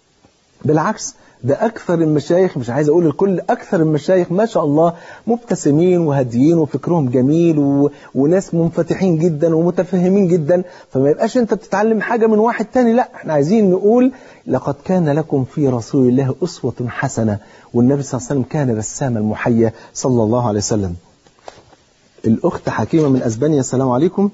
بالعكس ده أكثر المشايخ مش عايز أقول الكل أكثر المشايخ ما شاء الله مبتسمين وهاديين وفكرهم جميل و... وناس منفتحين جدا ومتفهمين جدا فما يبقاش أنت بتتعلم حاجة من واحد تاني لا احنا عايزين نقول لقد كان لكم في رسول الله أسوة حسنة والنبي صلى الله عليه وسلم كان بسام المحيا صلى الله عليه وسلم الأخت حكيمة من أسبانيا السلام عليكم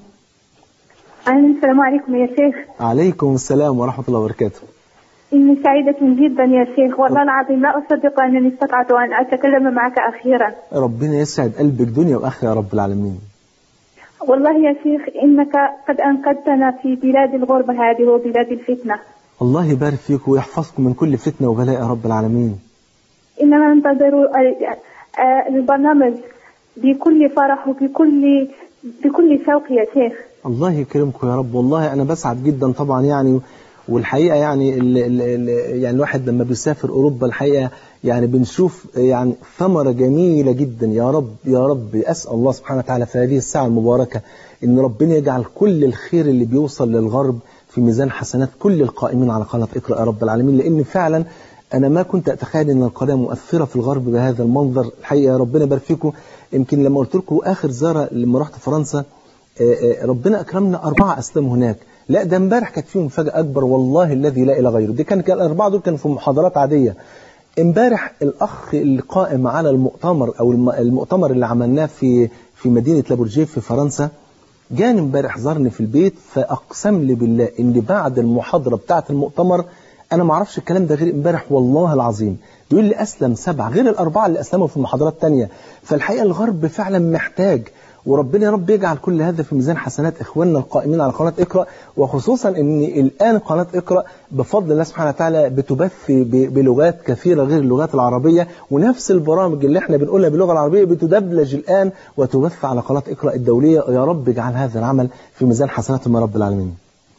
السلام عليكم يا شيخ عليكم السلام ورحمة الله وبركاته إني سعيدة جدا يا شيخ والله العظيم لا أصدق أنني استطعت أن أتكلم معك أخيرا ربنا يسعد قلبك دنيا وآخرة يا رب العالمين والله يا شيخ إنك قد أنقذتنا في بلاد الغربة هذه وبلاد الفتنة الله يبارك فيك ويحفظكم من كل فتنة وبلاء يا رب العالمين إننا ننتظر ال- آه، البرنامج بكل فرح وبكل بكل شوق يا شيخ الله يكرمكم يا رب والله أنا بسعد جدا طبعا يعني والحقيقة يعني ال ال ال يعني الواحد لما بيسافر أوروبا الحقيقة يعني بنشوف يعني ثمرة جميلة جدا يا رب يا رب أسأل الله سبحانه وتعالى في هذه الساعة المباركة إن ربنا يجعل كل الخير اللي بيوصل للغرب في ميزان حسنات كل القائمين على قناة اقرأ يا رب العالمين لأن فعلا أنا ما كنت أتخيل أن القناة مؤثرة في الغرب بهذا المنظر الحقيقة يا ربنا يبارك فيكم يمكن لما قلت لكم آخر زيارة لما رحت فرنسا آه، آه، ربنا أكرمنا أربعة أسلموا هناك لا ده امبارح كانت فيهم مفاجأة أكبر والله الذي لا إله غيره دي كان كان الأربعة دول كانوا في محاضرات عادية امبارح الأخ القائم على المؤتمر أو الم- المؤتمر اللي عملناه في في مدينة لابورجيه في فرنسا جاني امبارح زارني في البيت فأقسم لي بالله إن بعد المحاضرة بتاعة المؤتمر أنا ما أعرفش الكلام ده غير امبارح والله العظيم بيقول لي أسلم سبعة غير الأربعة اللي أسلموا في محاضرات تانية فالحقيقة الغرب فعلا محتاج وربنا يا رب يجعل كل هذا في ميزان حسنات إخواننا القائمين على قناة اقرأ وخصوصا أن الآن قناة اقرأ بفضل الله سبحانه وتعالى بتبث ب- بلغات كثيرة غير اللغات العربية ونفس البرامج اللي احنا بنقولها باللغة العربية بتدبلج الآن وتبث على قناة اقرأ الدولية يا رب اجعل هذا العمل في ميزان حسناتهم يا رب العالمين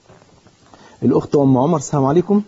الأخت أم عمر السلام عليكم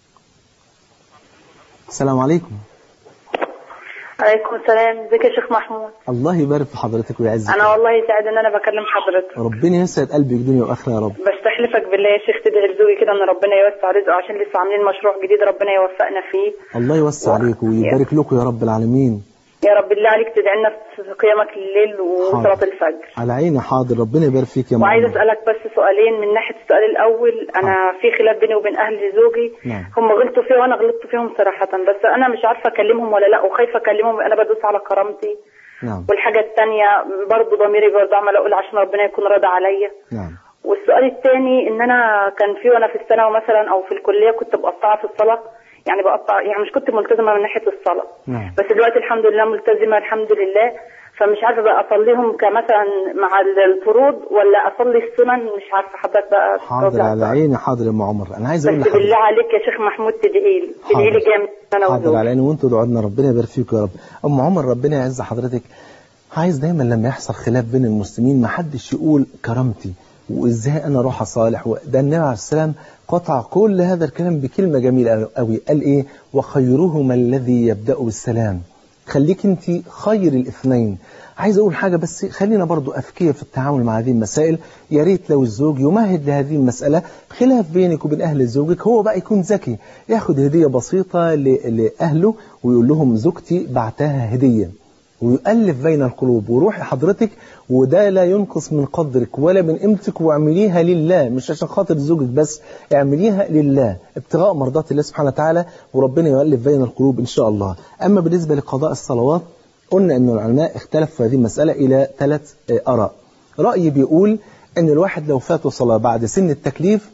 السلام عليكم عليكم السلام ازيك يا شيخ محمود الله يبارك في حضرتك ويعزك انا والله سعيد ان انا بكلم حضرتك ربنا يسعد قلبك دنيا واخره يا رب بستحلفك بالله يا شيخ تدعي لزوجي كده ان ربنا يوسع رزقه عشان لسه عاملين مشروع جديد ربنا يوفقنا فيه الله يوسع عليك ويبارك لكم يا رب العالمين يا رب بالله عليك تدعي لنا في قيامك الليل وصلاة حاضر. الفجر على عيني حاضر ربنا يبارك فيك يا وعايزه معلم اسالك بس سؤالين من ناحيه السؤال الاول انا في خلاف بيني وبين اهل زوجي نعم. هم غلطوا فيا وانا غلطت فيهم صراحه بس انا مش عارفه اكلمهم ولا لا وخايفه اكلمهم انا بدوس على كرامتي نعم والحاجه الثانيه برضه ضميري برضه عمال اقول عشان ربنا يكون راضي عليا نعم والسؤال الثاني ان انا كان في وانا في الثانوي مثلا او في الكليه كنت بقطعها في الصلاه يعني بقطع يعني مش كنت ملتزمه من ناحيه الصلاه نعم بس دلوقتي الحمد لله ملتزمه الحمد لله فمش عارفه بقى اصليهم كمثلا مع الفروض ولا اصلي السنن مش عارفه حضرتك بقى حاضر تتوضع. على عيني حاضر يا ام عمر انا عايز اقول بس لحضرتك بالله عليك يا شيخ محمود تدعي لي تدعي لي حاضر. جامد انا حاضر وزوجي على عيني وانتوا دعوا لنا ربنا يبارك فيكم يا رب ام عمر ربنا يعز حضرتك عايز دايما لما يحصل خلاف بين المسلمين ما حدش يقول كرامتي وازاي انا اروح اصالح ده النبي عليه السلام قطع كل هذا الكلام بكلمه جميله قوي قال ايه وخيرهما الذي يبدا بالسلام خليك انت خير الاثنين عايز اقول حاجه بس خلينا برضو اذكياء في التعامل مع هذه المسائل يا ريت لو الزوج يمهد لهذه المساله خلاف بينك وبين اهل زوجك هو بقى يكون ذكي ياخد هديه بسيطه ل- لاهله ويقول لهم زوجتي بعتها هديه ويؤلف بين القلوب وروحي حضرتك وده لا ينقص من قدرك ولا من قيمتك واعمليها لله مش عشان خاطر زوجك بس اعمليها لله ابتغاء مرضات الله سبحانه وتعالى وربنا يؤلف بين القلوب ان شاء الله اما بالنسبه لقضاء الصلوات قلنا ان العلماء اختلفوا في هذه المساله الى ثلاث آه، اراء راي بيقول ان الواحد لو فاته صلاه بعد سن التكليف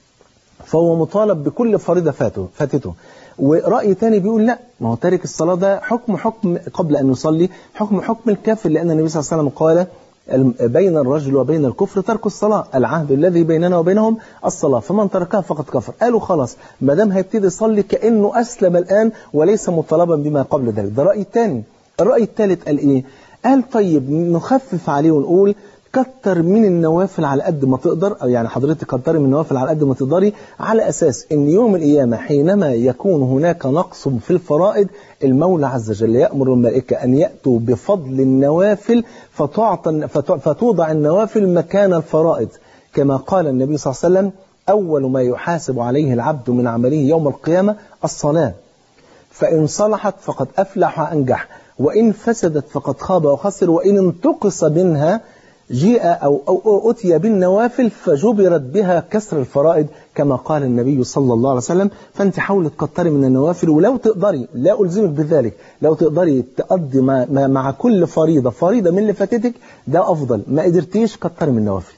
فهو مطالب بكل فريضة فاته فاتته ورأي تاني بيقول لا ما هو تارك الصلاة ده حكم حكم قبل أن يصلي حكم حكم الكافر لأن النبي صلى الله عليه وسلم قال الم- بين الرجل وبين الكفر ترك الصلاة العهد الذي بيننا وبينهم الصلاة فمن تركها فقد كفر قالوا خلاص ما دام هيبتدي يصلي كأنه أسلم الآن وليس مطالبا بما قبل ذلك ده رأي تاني الرأي الثالث قال إيه قال طيب نخفف عليه ونقول كتر من النوافل على قد ما تقدر او يعني حضرتك كتري من النوافل على قد ما تقدري على اساس ان يوم القيامه حينما يكون هناك نقص في الفرائض المولى عز وجل يامر الملائكه ان ياتوا بفضل النوافل فتعطى فتع- فتوضع النوافل مكان الفرائض كما قال النبي صلى الله عليه وسلم اول ما يحاسب عليه العبد من عمله يوم القيامه الصلاه فإن صلحت فقد أفلح وأنجح وإن فسدت فقد خاب وخسر وإن انتقص منها جيء أو, أو أتي بالنوافل فجبرت بها كسر الفرائض كما قال النبي صلى الله عليه وسلم فأنت حاولي تكتري من النوافل ولو تقدري لا ألزمك بذلك لو تقدري تقضي مع, مع- مع كل فريضة فريضة من اللي فاتتك ده أفضل ما قدرتيش كتري من النوافل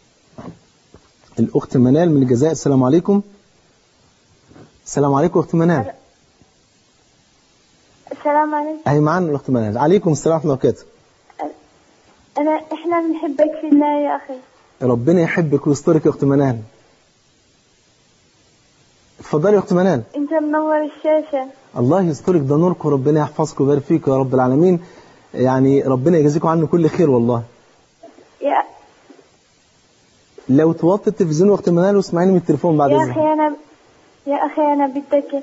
الأخت منال من الجزائر السلام عليكم السلام عليكم أخت منال السلام عليكم أهي معانا الأخت منال عليكم السلام ورحمة الله وبركاته أنا إحنا بنحبك في الله يا أخي ربنا يحبك ويسترك يا أخت منال اتفضلي يا أخت منال أنت منور الشاشة الله يسترك ده نوركم وربنا يحفظكم ويبارك فيكم يا رب العالمين يعني ربنا يجازيكم عنه كل خير والله يا, لو توطي التلفزيون وقت منال واسمعيني من التليفون بعد يا اذنك أخي أنا يا أخي أنا بدك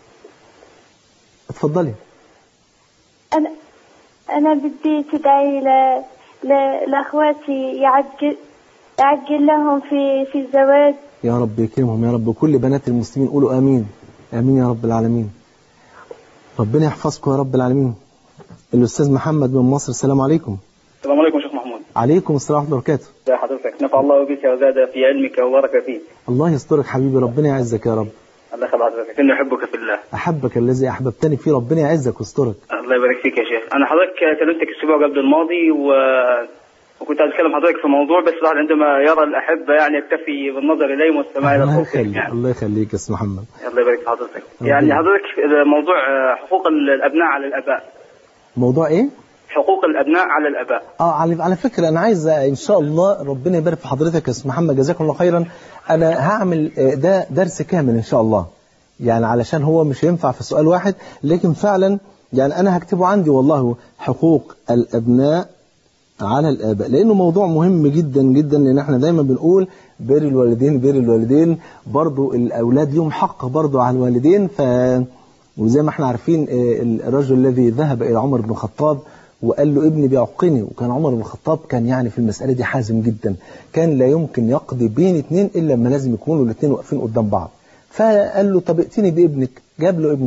اتفضلي أنا أنا بدي تدعي ل... ل... لأخواتي يعجل يعجل لهم في في الزواج يا رب يكرمهم يا رب وكل بنات المسلمين قولوا امين امين يا رب العالمين ربنا يحفظكم يا رب العالمين الاستاذ محمد من مصر السلام عليكم السلام عليكم شيخ محمود عليكم السلام ورحمه الله وبركاته ازي حضرتك نفع الله بك وزاد في علمك وبارك فيك الله يسترك حبيبي ربنا يعزك يا رب الله يخلي حضرتك اني احبك في الله احبك الذي احببتني فيه ربنا يعزك ويسترك الله يبارك فيك يا شيخ انا حضرتك كلمتك الاسبوع قبل الماضي و... وكنت عايز اتكلم حضرتك في موضوع بس الواحد عندما يرى الاحبه يعني يكتفي بالنظر اليهم والسماع الى الله صوتهم يخليك يعني الله يخليك يا استاذ محمد الله يبارك في حضرتك ربنا يعني يبارك. حضرتك موضوع حقوق الابناء على الاباء موضوع ايه حقوق الابناء على الاباء اه على على فكره انا عايز ان شاء الله ربنا يبارك في حضرتك يا استاذ محمد جزاكم الله خيرا انا هعمل آه، ده درس كامل ان شاء الله يعني علشان هو مش هينفع في سؤال واحد لكن فعلا يعني انا هكتبه عندي والله حقوق الابناء على الاباء لانه موضوع مهم جدا جدا لان احنا دايما بنقول بر الوالدين بر الوالدين برضو الاولاد لهم حق برضو على الوالدين ف وزي ما احنا عارفين آه، الرجل الذي ذهب الى عمر بن الخطاب وقال له ابني بيعقني وكان عمر بن الخطاب كان يعني في المسألة دي حازم جدا كان لا يمكن يقضي بين اتنين إلا لما لازم يكونوا الاتنين واقفين قدام بعض فقال له طب ائتني بابنك جاب له ابنه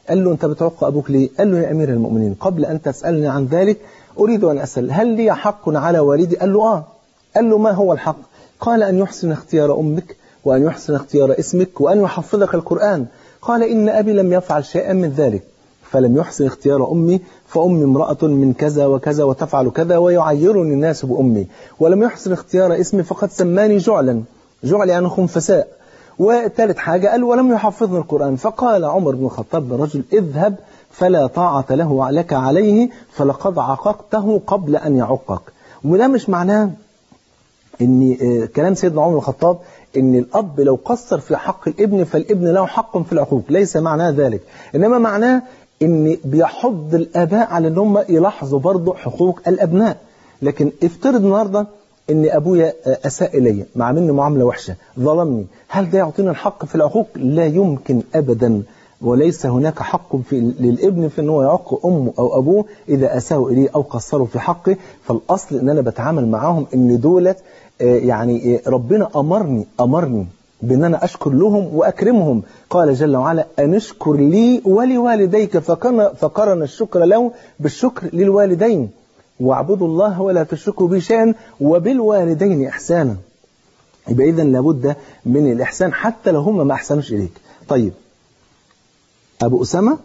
قال له أنت بتعق أبوك ليه قال له يا أمير المؤمنين قبل أن تسألني عن ذلك أريد أن أسأل هل لي حق على والدي قال له آه قال له ما هو الحق قال أن يحسن اختيار أمك وأن يحسن اختيار اسمك وأن يحفظك القرآن قال إن أبي لم يفعل شيئا من ذلك فلم يحسن اختيار أمي فأمي امرأة من كذا وكذا وتفعل كذا ويعيرني الناس بأمي ولم يحسن اختيار اسمي فقد سماني جعلا جعل يعني خنفساء وثالث حاجة قال ولم يحفظني القرآن فقال عمر بن الخطاب للرجل اذهب فلا طاعة له لك عليه فلقد عققته قبل أن يعقك وده مش معناه ان آه، كلام سيدنا عمر بن الخطاب ان الاب لو قصر في حق الابن فالابن له حق في العقوق ليس معناه ذلك انما معناه ان بيحض الاباء على ان هم يلاحظوا برضه حقوق الابناء لكن افترض النهارده ان ابويا آه، اساء الي مع مني معامله وحشه ظلمني هل ده يعطينا الحق في العقوق لا يمكن ابدا وليس هناك حق في للابن في ان هو يعق امه او ابوه اذا اساءوا اليه او قصروا في حقه فالاصل ان انا بتعامل معاهم ان دولت آه، يعني آه، ربنا امرني امرني بان انا اشكر لهم واكرمهم قال جل وعلا ان اشكر لي ولوالديك فقرن فقرن الشكر له بالشكر للوالدين واعبدوا الله ولا تشركوا به شيئا وبالوالدين احسانا يبقى اذا لابد من الاحسان حتى لو هم ما احسنوش اليك طيب ابو اسامه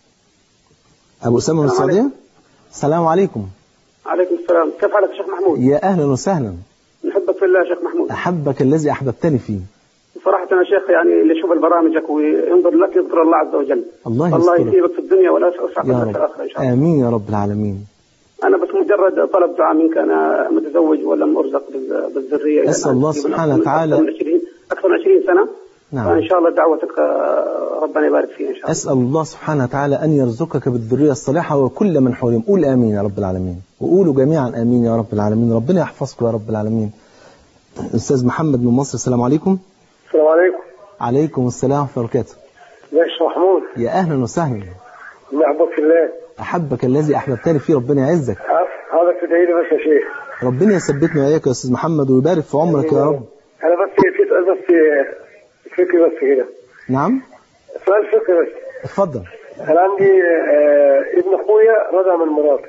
ابو اسامه من السلام السعوديه السلام عليكم عليكم السلام كيف حالك يا شيخ محمود يا اهلا وسهلا نحبك في الله يا شيخ محمود احبك الذي احببتني فيه صراحة أنا شيخ يعني اللي يشوف برامجك وينظر لك يذكر الله عز وجل الله الله يسترك. يثيبك في الدنيا ولا يسعدك يا في رب الآخرة إن شاء الله امين يا رب العالمين أنا بس مجرد طلب دعاء منك أنا متزوج ولم أرزق بال- بالذرية إلى أسأل الآن. الله تقريباً سبحانه أكثر من- وتعالى- أكثر من 20 أكثر من 20 سنة نعم. فإن شاء الله دعوتك آه، ربنا يبارك فيها إن شاء الله أسأل الله سبحانه وتعالى أن يرزقك بالذرية الصالحة وكل من حرم قول آمين يا رب العالمين وقولوا جميعا آمين يا رب العالمين ربنا يحفظكم يا رب العالمين أستاذ محمد من مصر السلام عليكم السلام عليكم عليكم السلام ورحمة الله وبركاته يا شيخ محمود يا أهلا وسهلا نحبك في الله أحبك الذي أحببتني فيه ربنا يعزك هذا تدعي لي بس يا شيخ ربنا يثبتنا وإياك يا أستاذ محمد ويبارك في عمرك يا رب انا بس في سؤال بس فكري بس كده نعم سؤال فكري بس اتفضل انا عندي آه ابن اخويا رضع من مراتي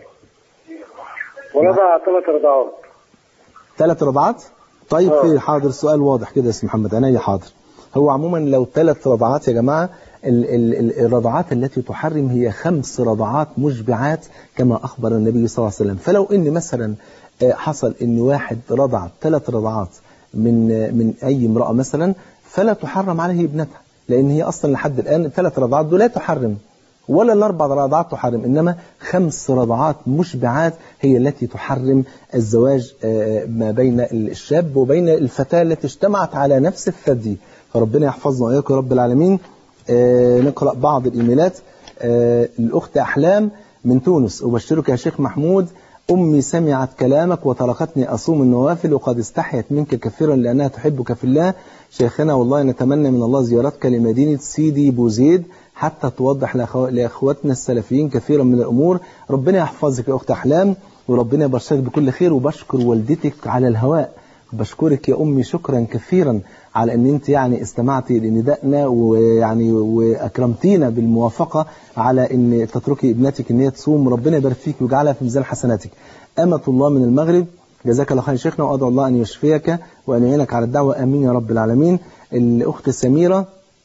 ورضع ثلاث رضعات ثلاث رضعات طيب آه. في حاضر سؤال واضح كده يا اسم محمد عينيا حاضر هو عموما لو ثلاث رضعات يا جماعة ال- ال- ال- الرضعات التي تحرم هي خمس رضعات مشبعات كما أخبر النبي صلى الله عليه وسلم فلو إن مثلا آه، حصل إن واحد رضع ثلاث رضعات من آه، من أي امرأة مثلا فلا تحرم عليه ابنتها لأن هي أصلا لحد الآن الثلاث رضعات دول لا تحرم ولا الأربع رضعات تحرم إنما خمس رضعات مشبعات هي التي تحرم الزواج آه، ما بين الشاب وبين الفتاة التي اجتمعت على نفس الثدي فربنا يحفظنا وإياكم يا رب العالمين آه، نقرأ بعض الإيميلات آه، الأخت أحلام من تونس أبشرك يا شيخ محمود أمي سمعت كلامك وتركتني أصوم النوافل وقد استحيت منك كثيرا لأنها تحبك في الله شيخنا والله نتمنى من الله زيارتك لمدينة سيدي بوزيد حتى توضح لأخو- لأخواتنا السلفيين كثيرا من الأمور ربنا يحفظك يا أخت أحلام وربنا يبشرك بكل خير وبشكر والدتك على الهواء بشكرك يا أمي شكرا كثيرا على أن أنت يعني استمعتي لندائنا ويعني وأكرمتينا بالموافقة على أن تتركي ابنتك أن هي تصوم ربنا يبارك فيك ويجعلها في ميزان حسناتك أمة الله من المغرب جزاك الله خير يا شيخنا وأدعو الله أن يشفيك وأن يعينك على الدعوة آمين يا رب العالمين الأخت سميرة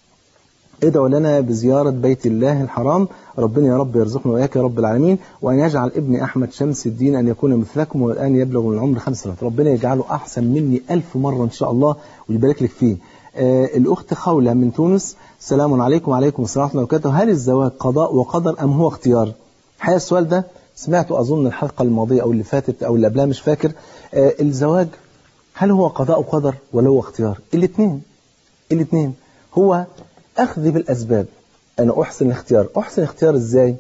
ادعوا لنا بزيارة بيت الله الحرام ربنا يا رب يرزقنا وإياك يا رب العالمين وأن يجعل ابن أحمد شمس الدين أن يكون مثلكم والآن يبلغ من العمر خمس سنوات ربنا يجعله أحسن مني ألف مرة إن شاء الله ويبارك لك فيه آه الأخت خولة من تونس السلام عليكم وعليكم السلام ورحمة الله وبركاته هل الزواج قضاء وقدر أم هو اختيار الحقيقة السؤال ده سمعته أظن الحلقة الماضية أو اللي فاتت أو اللي قبلها مش فاكر آه الزواج هل هو قضاء وقدر ولا هو اختيار الاثنين الاثنين هو أخذ بالأسباب أنا أحسن الاختيار أحسن اختيار إزاي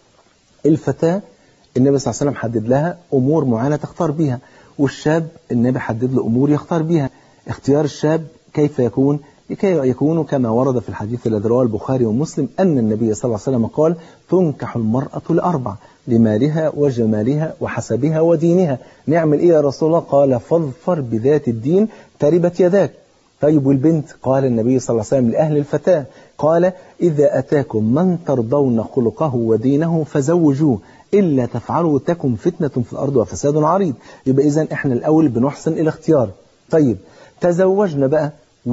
الفتاة النبي صلى الله عليه وسلم حدد لها أمور معينة تختار بيها والشاب النبي حدد له أمور يختار بيها اختيار الشاب كيف يكون لكي يكون كما ورد في الحديث الذي رواه البخاري ومسلم أن النبي صلى الله عليه وسلم قال تنكح المرأة لأربع لمالها وجمالها وحسبها ودينها نعمل إيه يا رسول الله قال فاظفر بذات الدين تربت يداك طيب والبنت قال النبي صلى الله عليه وسلم لأهل الفتاة قال إذا أتاكم من ترضون خلقه ودينه فزوجوه إلا تفعلوا تكن فتنة في الأرض وفساد عريض يبقى إذا إحنا الأول بنحسن الاختيار طيب تزوجنا بقى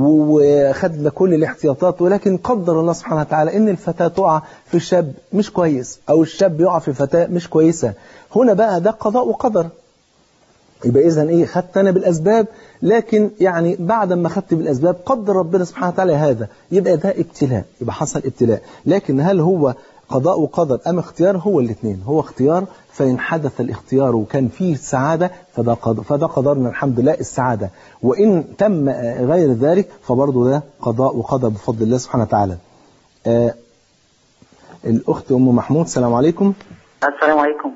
وخدنا كل الاحتياطات ولكن قدر الله سبحانه وتعالى ان الفتاة تقع في شاب مش كويس او الشاب يقع في فتاة مش كويسة هنا بقى ده قضاء وقدر يبقى اذا ايه خدت انا بالاسباب لكن يعني بعد ما خدت بالاسباب قدر ربنا سبحانه وتعالى هذا يبقى ده ابتلاء يبقى حصل ابتلاء لكن هل هو قضاء وقدر ام اختيار هو الاثنين هو اختيار فإن حدث الاختيار وكان فيه سعادة فده, قد فده قدرنا الحمد لله السعادة وإن تم غير ذلك فبرضه ده قضاء وقدر بفضل الله سبحانه وتعالى آه الأخت أم محمود السلام عليكم السلام عليكم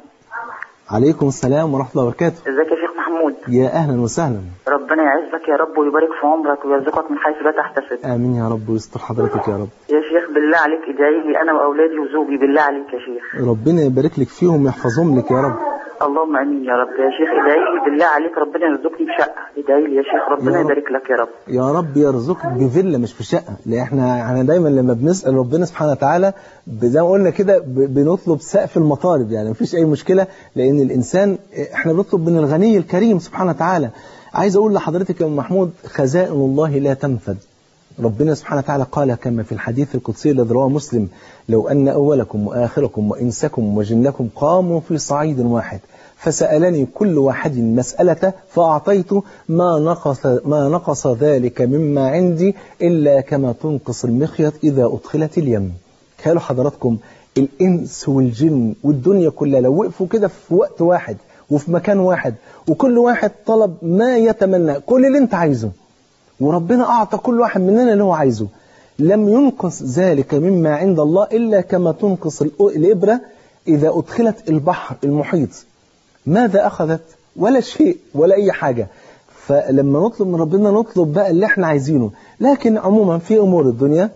عليكم السلام ورحمة الله وبركاته ازيك يا شيخ محمود يا أهلا وسهلا ربنا يعزك يا رب ويبارك في عمرك ويرزقك من حيث لا تحتسب آمين يا رب ويستر حضرتك يا رب يا شيخ بالله عليك ادعي لي انا واولادي وزوجي بالله عليك يا شيخ ربنا يبارك لك فيهم ويحفظهم لك يا رب اللهم امين يا رب يا شيخ ادعي لي بالله عليك ربنا يرزقني بشقه ادعي لي يا شيخ ربنا يا رب. يبارك لك يا رب يا رب يرزقك بفيلا مش في شقة لأن احنا احنا دايما لما بنسأل ربنا سبحانه وتعالى زي ما قلنا كده ب- بنطلب سقف المطالب يعني مفيش أي مشكلة لأن الإنسان احنا بنطلب من الغني الكريم سبحانه وتعالى عايز أقول لحضرتك يا أم محمود خزائن الله لا تنفد ربنا سبحانه وتعالى قال كما في الحديث القدسي الذي رواه مسلم لو أن أولكم وآخركم وإنسكم وجنكم قاموا في صعيد واحد فسألني كل واحد مسألة فأعطيت ما نقص, ما نقص ذلك مما عندي إلا كما تنقص المخيط إذا أدخلت اليم تخيلوا حضراتكم الإنس والجن والدنيا كلها لو وقفوا كده في وقت واحد وفي مكان واحد وكل واحد طلب ما يتمنى كل اللي انت عايزه وربنا أعطى كل واحد مننا اللي هو عايزه لم ينقص ذلك مما عند الله إلا كما تنقص الأ- الإبرة إذا أدخلت البحر المحيط ماذا أخذت ولا شيء ولا أي حاجة فلما نطلب من ربنا نطلب بقى اللي احنا عايزينه لكن عموما في أمور الدنيا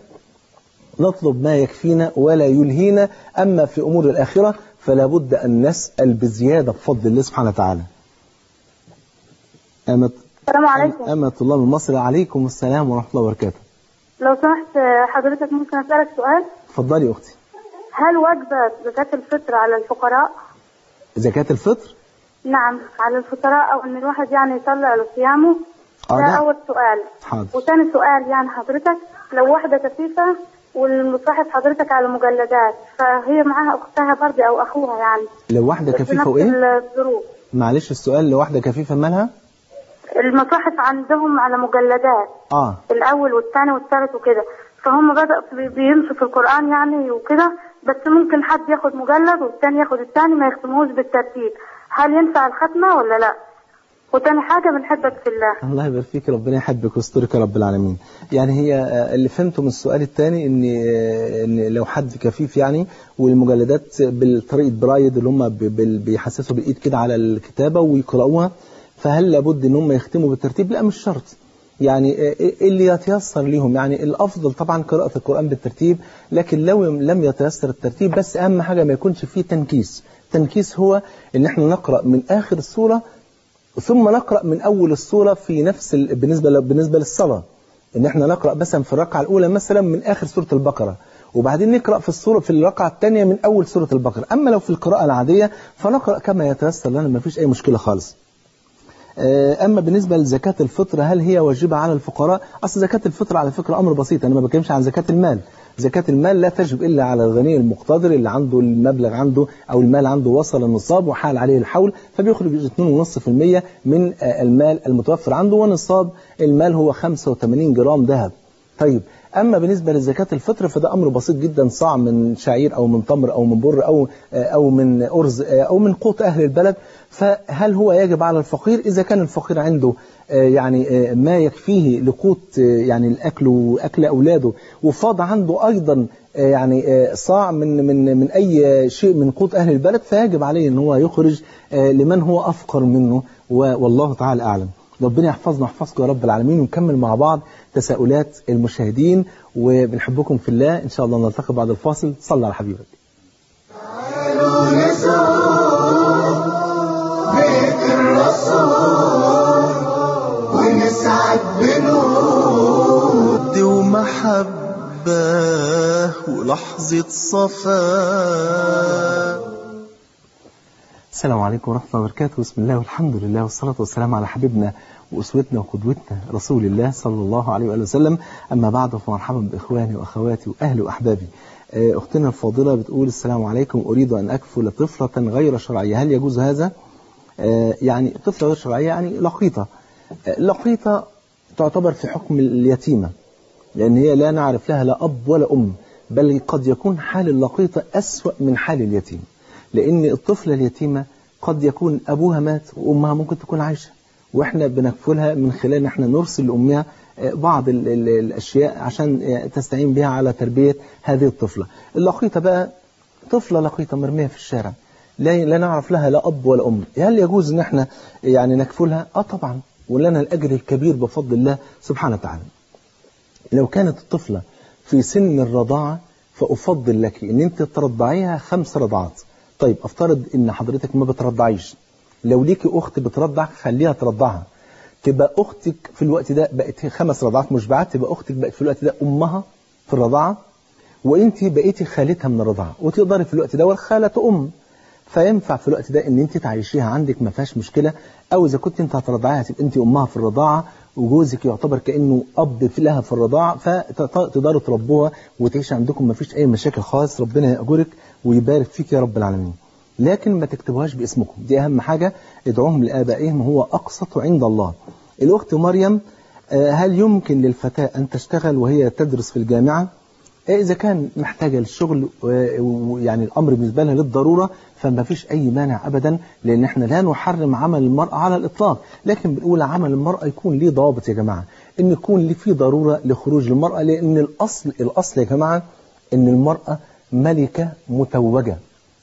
نطلب ما يكفينا ولا يلهينا أما في أمور الآخرة فلا بد أن نسأل بزيادة بفضل الله سبحانه وتعالى أمة السلام عليكم أمة الله من مصر عليكم السلام ورحمة الله وبركاته لو سمحت آه، حضرتك ممكن أسألك سؤال اتفضلي يا أختي هل وجبة زكاة الفطر على الفقراء زكاة الفطر نعم على الفقراء أو إن الواحد يعني يطلع على صيامه آه، ده نعم. أول سؤال حاضر وثاني سؤال يعني حضرتك لو واحدة كفيفة والمصاحب حضرتك على مجلدات فهي معاها أختها برضه أو أخوها يعني لو واحدة في كفيفة نفس وإيه الظروف معلش السؤال لو واحدة كفيفة مالها المصاحف عندهم على مجلدات آه الأول والثاني والثالث وكده فهم بدأ بي- بيمشوا في القرآن يعني وكده بس ممكن حد ياخد مجلد والتاني ياخد الثاني ما يختموش بالترتيب هل ينفع الختمة ولا لا وتاني حاجة بنحبك في الله الله يبارك فيك ربنا يحبك ويسترك يا رب العالمين يعني هي آه، اللي فهمته من السؤال الثاني ان آه، ان لو حد كفيف يعني والمجلدات بالطريقه برايد اللي هم ب- بال- بيحسسوا بالايد كده على الكتابه ويقراوها فهل لابد ان هم يختموا بالترتيب لا مش شرط يعني آه، اللي يتيسر ليهم يعني الافضل طبعا قراءه القران بالترتيب لكن لو لم يتيسر الترتيب بس اهم حاجه ما يكونش فيه تنكيس تنكيس هو ان احنا نقرا من اخر السوره ثم نقرأ من أول السورة في نفس ال... بالنسبة ل... بالنسبة للصلاة إن إحنا نقرأ مثلا في الركعة الأولى مثلا من آخر سورة البقرة وبعدين نقرأ في السورة في الركعة الثانية من أول سورة البقرة أما لو في القراءة العادية فنقرأ كما يتيسر لنا ما فيش أي مشكلة خالص آه، أما بالنسبة لزكاة الفطر هل هي واجبة على الفقراء أصل زكاة الفطر على فكرة أمر بسيط أنا ما بتكلمش عن زكاة المال زكاة المال لا تجب إلا على الغني المقتدر اللي عنده المبلغ عنده أو المال عنده وصل النصاب وحال عليه الحول فبيخرج 2.5% من آه، المال المتوفر عنده ونصاب المال هو 85 جرام ذهب طيب أما بالنسبة لزكاة الفطر فده أمر بسيط جدا صاع من شعير أو من تمر أو من بر أو أو من أرز أو من قوت أهل البلد فهل هو يجب على الفقير إذا كان الفقير عنده آه، يعني آه، ما يكفيه لقوت آه، يعني الأكل وأكل أولاده وفاض عنده أيضا آه، يعني آه، صاع من من من أي شيء من قوت أهل البلد فيجب عليه أن هو يخرج آه، لمن هو أفقر منه و- والله تعالى أعلم ربنا يحفظنا ويحفظكم يا رب العالمين ونكمل مع بعض تساؤلات المشاهدين وبنحبكم في الله إن شاء الله نلتقي بعد الفاصل صلى على حبيبك بيت الرسول ونسعد بنود ومحبة محباه ولحظة صفاه السلام عليكم ورحمة الله وبركاته بسم الله والحمد لله والصلاة والسلام على حبيبنا وأسوتنا وقدوتنا رسول الله صلى الله عليه وآله وسلم أما بعد فمرحبا بإخواني وأخواتي وأهلي وأحبابي آه، أختنا الفاضلة بتقول السلام عليكم أريد أن أكفل طفلة غير شرعية هل يجوز هذا؟ آه، يعني طفلة غير شرعية يعني لقيطة آه، لقيطة تعتبر في حكم اليتيمة لأن هي لا نعرف لها لا أب ولا أم بل قد يكون حال اللقيطة أسوأ من حال اليتيم لأن الطفلة اليتيمة قد يكون أبوها مات وأمها ممكن تكون عايشة وإحنا بنكفلها من خلال إن إحنا نرسل لأمها آه، بعض ال ال الأشياء عشان آه، تستعين بها على تربية هذه الطفلة اللقيطة بقى طفلة لقيطة مرمية في الشارع لا لا نعرف لها لا أب ولا أم هل يجوز إن إحنا يعني نكفلها؟ آه طبعا ولنا الأجر الكبير بفضل الله سبحانه وتعالى لو كانت الطفلة في سن الرضاعة فأفضل لك إن أنت ترضعيها خمس رضعات طيب أفترض إن حضرتك ما بترضعيش لو ليكي أخت بترضع خليها ترضعها تبقى أختك في الوقت ده بقت خمس رضعات مشبعات تبقى أختك بقت في الوقت ده أمها في الرضاعة وأنت بقيتي خالتها من الرضاعة وتقدري في الوقت ده والخالة أم فينفع في الوقت ده ان انت تعيشيها عندك ما فيهاش مشكله او اذا كنت انت هترضعيها تبقى انت امها في الرضاعه وجوزك يعتبر كانه اب في لها في الرضاعه فتقدروا تربوها وتعيش عندكم ما فيش اي مشاكل خالص ربنا ياجرك ويبارك فيك يا رب العالمين لكن ما تكتبوهاش باسمكم دي اهم حاجه ادعوهم لابائهم هو اقسط عند الله الاخت مريم آه، هل يمكن للفتاه ان تشتغل وهي تدرس في الجامعه إذا كان محتاجة للشغل ويعني الأمر بالنسبة لها للضرورة فما فيش أي مانع أبدا لأن احنا لا نحرم عمل المرأة على الإطلاق لكن بنقول عمل المرأة يكون ليه ضوابط يا جماعة إن يكون ليه في ضرورة لخروج المرأة لأن الأصل الأصل يا جماعة إن المرأة ملكة متوجة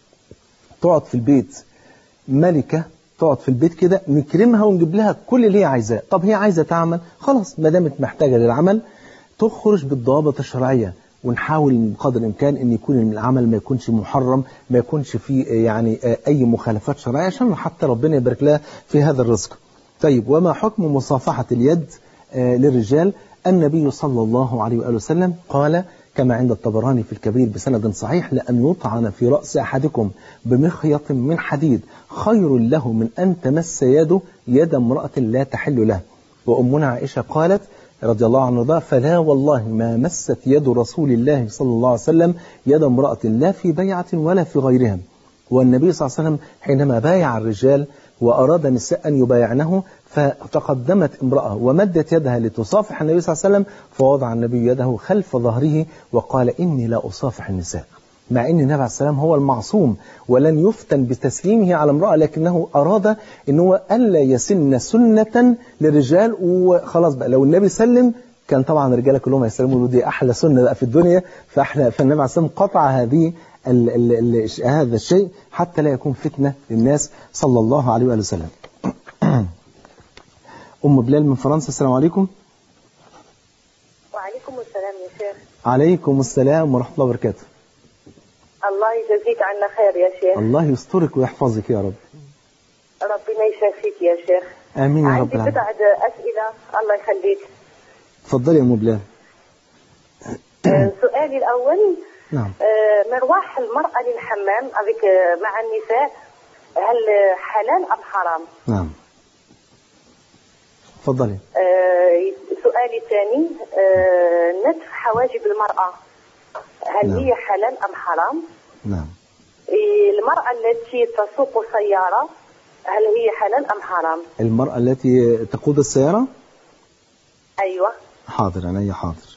تقعد في البيت ملكة تقعد في البيت كده نكرمها ونجيب لها كل اللي هي عايزاه طب هي عايزة تعمل خلاص ما دامت محتاجة للعمل تخرج بالضوابط الشرعية ونحاول بقدر الامكان ان يكون العمل ما يكونش محرم ما يكونش فيه يعني اي مخالفات شرعيه عشان حتى ربنا يبارك لها في هذا الرزق. طيب وما حكم مصافحه اليد آه، للرجال؟ النبي صلى الله عليه واله وسلم قال كما عند الطبراني في الكبير بسند صحيح لأن يطعن في رأس أحدكم بمخيط من حديد خير له من أن تمس يده يد امرأة لا تحل له وأمنا عائشة قالت رضي الله عنه وارضاه فلا والله ما مست يد رسول الله صلى الله عليه وسلم يد امرأة لا في بيعة ولا في غيرها والنبي صلى الله عليه وسلم حينما بايع الرجال وأراد النساء أن يبايعنه فتقدمت امرأة ومدت يدها لتصافح النبي صلى الله عليه وسلم فوضع النبي يده خلف ظهره وقال إني لا أصافح النساء مع ان النبي عليه السلام هو المعصوم ولن يفتن بتسليمه على امرأة لكنه أراد ان هو ألا يسن سنة للرجال وخلاص بقى لو النبي سلم كان طبعا الرجاله كلهم هيسلموا له دي احلى سنه بقى في الدنيا فاحنا فالنبي عليه السلام قطع هذه ال ال ال هذا الشيء حتى لا يكون فتنه للناس صلى الله عليه واله وسلم. ام بلال من فرنسا السلام عليكم. وعليكم السلام يا شيخ عليكم السلام ورحمه الله وبركاته. الله يجزيك عنا خير يا شيخ الله يسترك ويحفظك يا رب. ربنا يشافيك يا شيخ امين يا رب عندي العالمين. بضعة أسئلة الله يخليك اتفضلي يا ام بلال. آه، سؤالي الأول نعم. آه، مروح المرأة للحمام avec آه، مع النساء هل آه، حلال أم حرام؟ نعم. اتفضلي. آه، سؤالي الثاني آه، نتف حواجب المرأة هل نعم. هي حلال أم حرام؟ نعم. إيه، المرأة التي تسوق سيارة هل هي حلال أم حرام؟ المرأة التي تقود السيارة؟ أيوة حاضر عينيا حاضر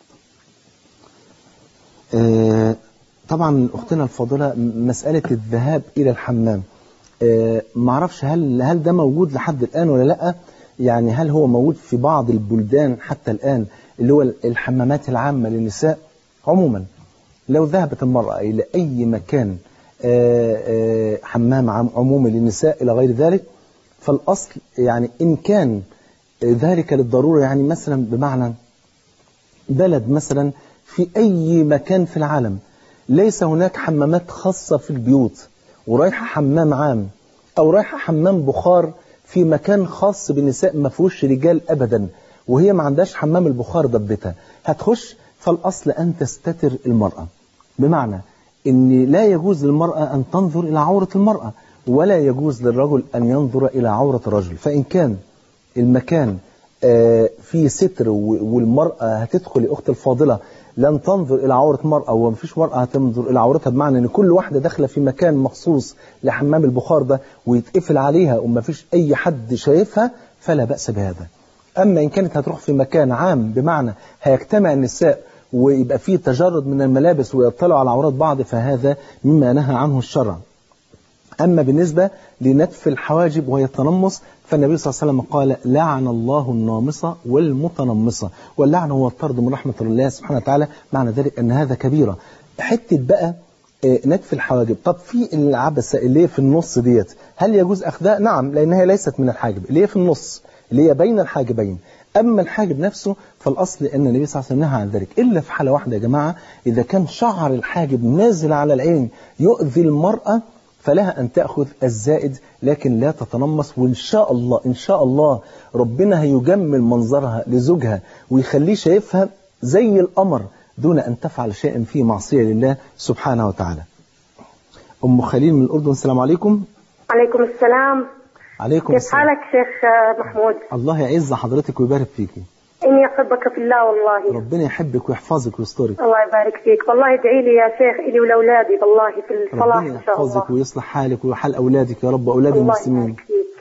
آه، طبعا اختنا الفاضله م- مساله الذهاب الى الحمام آه، معرفش هل هل ده موجود لحد الان ولا لا يعني هل هو موجود في بعض البلدان حتى الان اللي هو الحمامات العامه للنساء عموما لو ذهبت المراه الى اي مكان آه، آه، حمام عام عمومي للنساء الى غير ذلك فالاصل يعني ان كان ذلك للضروره يعني مثلا بمعنى بلد مثلا في أي مكان في العالم ليس هناك حمامات خاصة في البيوت ورايحة حمام عام أو رايحة حمام بخار في مكان خاص بالنساء ما فيهوش رجال أبدا وهي ما عندهاش حمام البخار ضبتها هتخش فالأصل أن تستتر المرأة بمعنى أن لا يجوز للمرأة أن تنظر إلى عورة المرأة ولا يجوز للرجل أن ينظر إلى عورة الرجل فإن كان المكان آه، فيه ستر و- والمرأة هتدخل يا أخت الفاضلة لن تنظر إلى عورة مرأة ومفيش مرأة هتنظر إلى عورتها بمعنى أن كل واحدة داخلة في مكان مخصوص لحمام البخار ده ويتقفل عليها ومفيش أي حد شايفها فلا بأس بهذا أما إن كانت هتروح في مكان عام بمعنى هيجتمع النساء ويبقى فيه تجرد من الملابس ويطلعوا على عورات بعض فهذا مما نهى عنه الشرع أما بالنسبة لنتف الحواجب وهي التنمص فالنبي صلى الله عليه وسلم قال لعن الله النامصة والمتنمصة واللعن هو الطرد من رحمة الله سبحانه وتعالى معنى ذلك أن هذا كبيرة حتة بقى آه، نتف الحواجب طب في العبسة اللي هي في النص ديت هل يجوز أخذها؟ نعم لأنها ليست من الحاجب اللي هي في النص اللي هي بين الحاجبين أما الحاجب نفسه فالأصل أن النبي صلى الله عليه وسلم نهى عن ذلك إلا في حالة واحدة يا جماعة إذا كان شعر الحاجب نازل على العين يؤذي المرأة فلها أن تأخذ الزائد لكن لا تتنمص وإن شاء الله إن شاء الله ربنا هيجمل منظرها لزوجها ويخليه شايفها زي القمر دون أن تفعل شيئا فيه معصية لله سبحانه وتعالى أم خليل من الأردن السلام عليكم عليكم السلام عليكم كيف السلام حالك شيخ آه، محمود الله يعز حضرتك ويبارك فيكي إني أحبك في الله والله ربنا يحبك ويحفظك ويسترك الله يبارك فيك والله ادعي لي يا شيخ إلي ولأولادي والله في الصلاة ربنا إن شاء الله يحفظك ويصلح حالك وحال أولادك يا رب أولاد الله المسلمين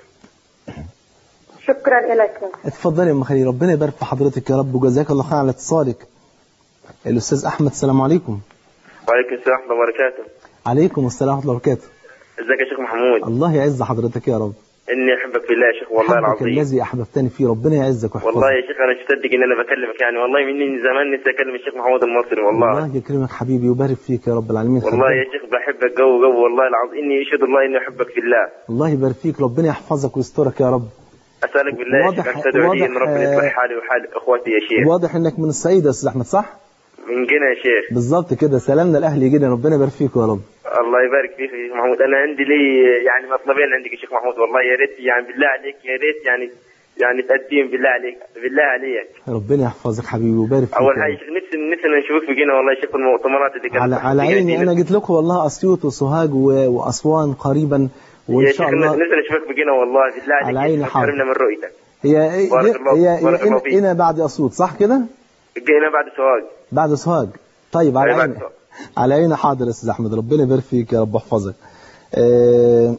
شكرا لك اتفضلي يا ام خليل ربنا يبارك في حضرتك يا رب وجزاك الله خير على اتصالك الاستاذ احمد السلام عليكم وعليكم السلام ورحمة الله وبركاته عليكم السلام ورحمه الله وبركاته ازيك يا شيخ محمود الله يعز حضرتك يا رب اني احبك في الله يا شيخ والله حبك العظيم الذي احببتني فيه ربنا يعزك ويحفظك والله يا شيخ انا اشتدك ان انا بكلمك يعني والله مني من زمان نفسي اكلم الشيخ محمود المصري والله الله يكرمك حبيبي ويبارك فيك يا رب العالمين والله خليك. يا شيخ بحبك جو جو والله العظيم اني اشهد الله اني احبك في الله الله يبارك فيك ربنا يحفظك ويسترك يا رب اسالك بالله يا شيخ واضح- ان تدعو لي ان واضح، ربنا آه، يصلح حالي وحال اخواتي يا شيخ واضح انك من الصعيد يا استاذ احمد صح من جنة يا شيخ بالظبط كده سلامنا لاهلي جدا ربنا يبارك فيك يا رب الله يبارك فيك يا شيخ محمود انا عندي لي يعني مطلبين عندك يا شيخ محمود والله يا ريت يعني بالله عليك يا ريت يعني يعني تقدم بالله عليك بالله عليك ربنا يحفظك حبيبي ويبارك فيك اول يا حاجه رب. يا شيخ نفسي نفسي نشوفك في جنة والله يا شيخ المؤتمرات اللي كانت على على في جنة عيني دي. انا جيت لكم والله اسيوط وسوهاج و- واسوان قريبا وان يا شاء شيخ الله نفسي نشوفك في جنة والله بالله عليك على عيني يا شيخ، حاضر. حرمنا من رؤيتك هي بارك الله- هي بارك هي الله هنا- فيك. هنا بعد اسيوط صح كده جينا بعد سواق بعد سوهاج طيب على أيوة، عيني بعد سوهاج. على عيني حاضر يا استاذ احمد ربنا يبارك فيك يا رب يحفظك آه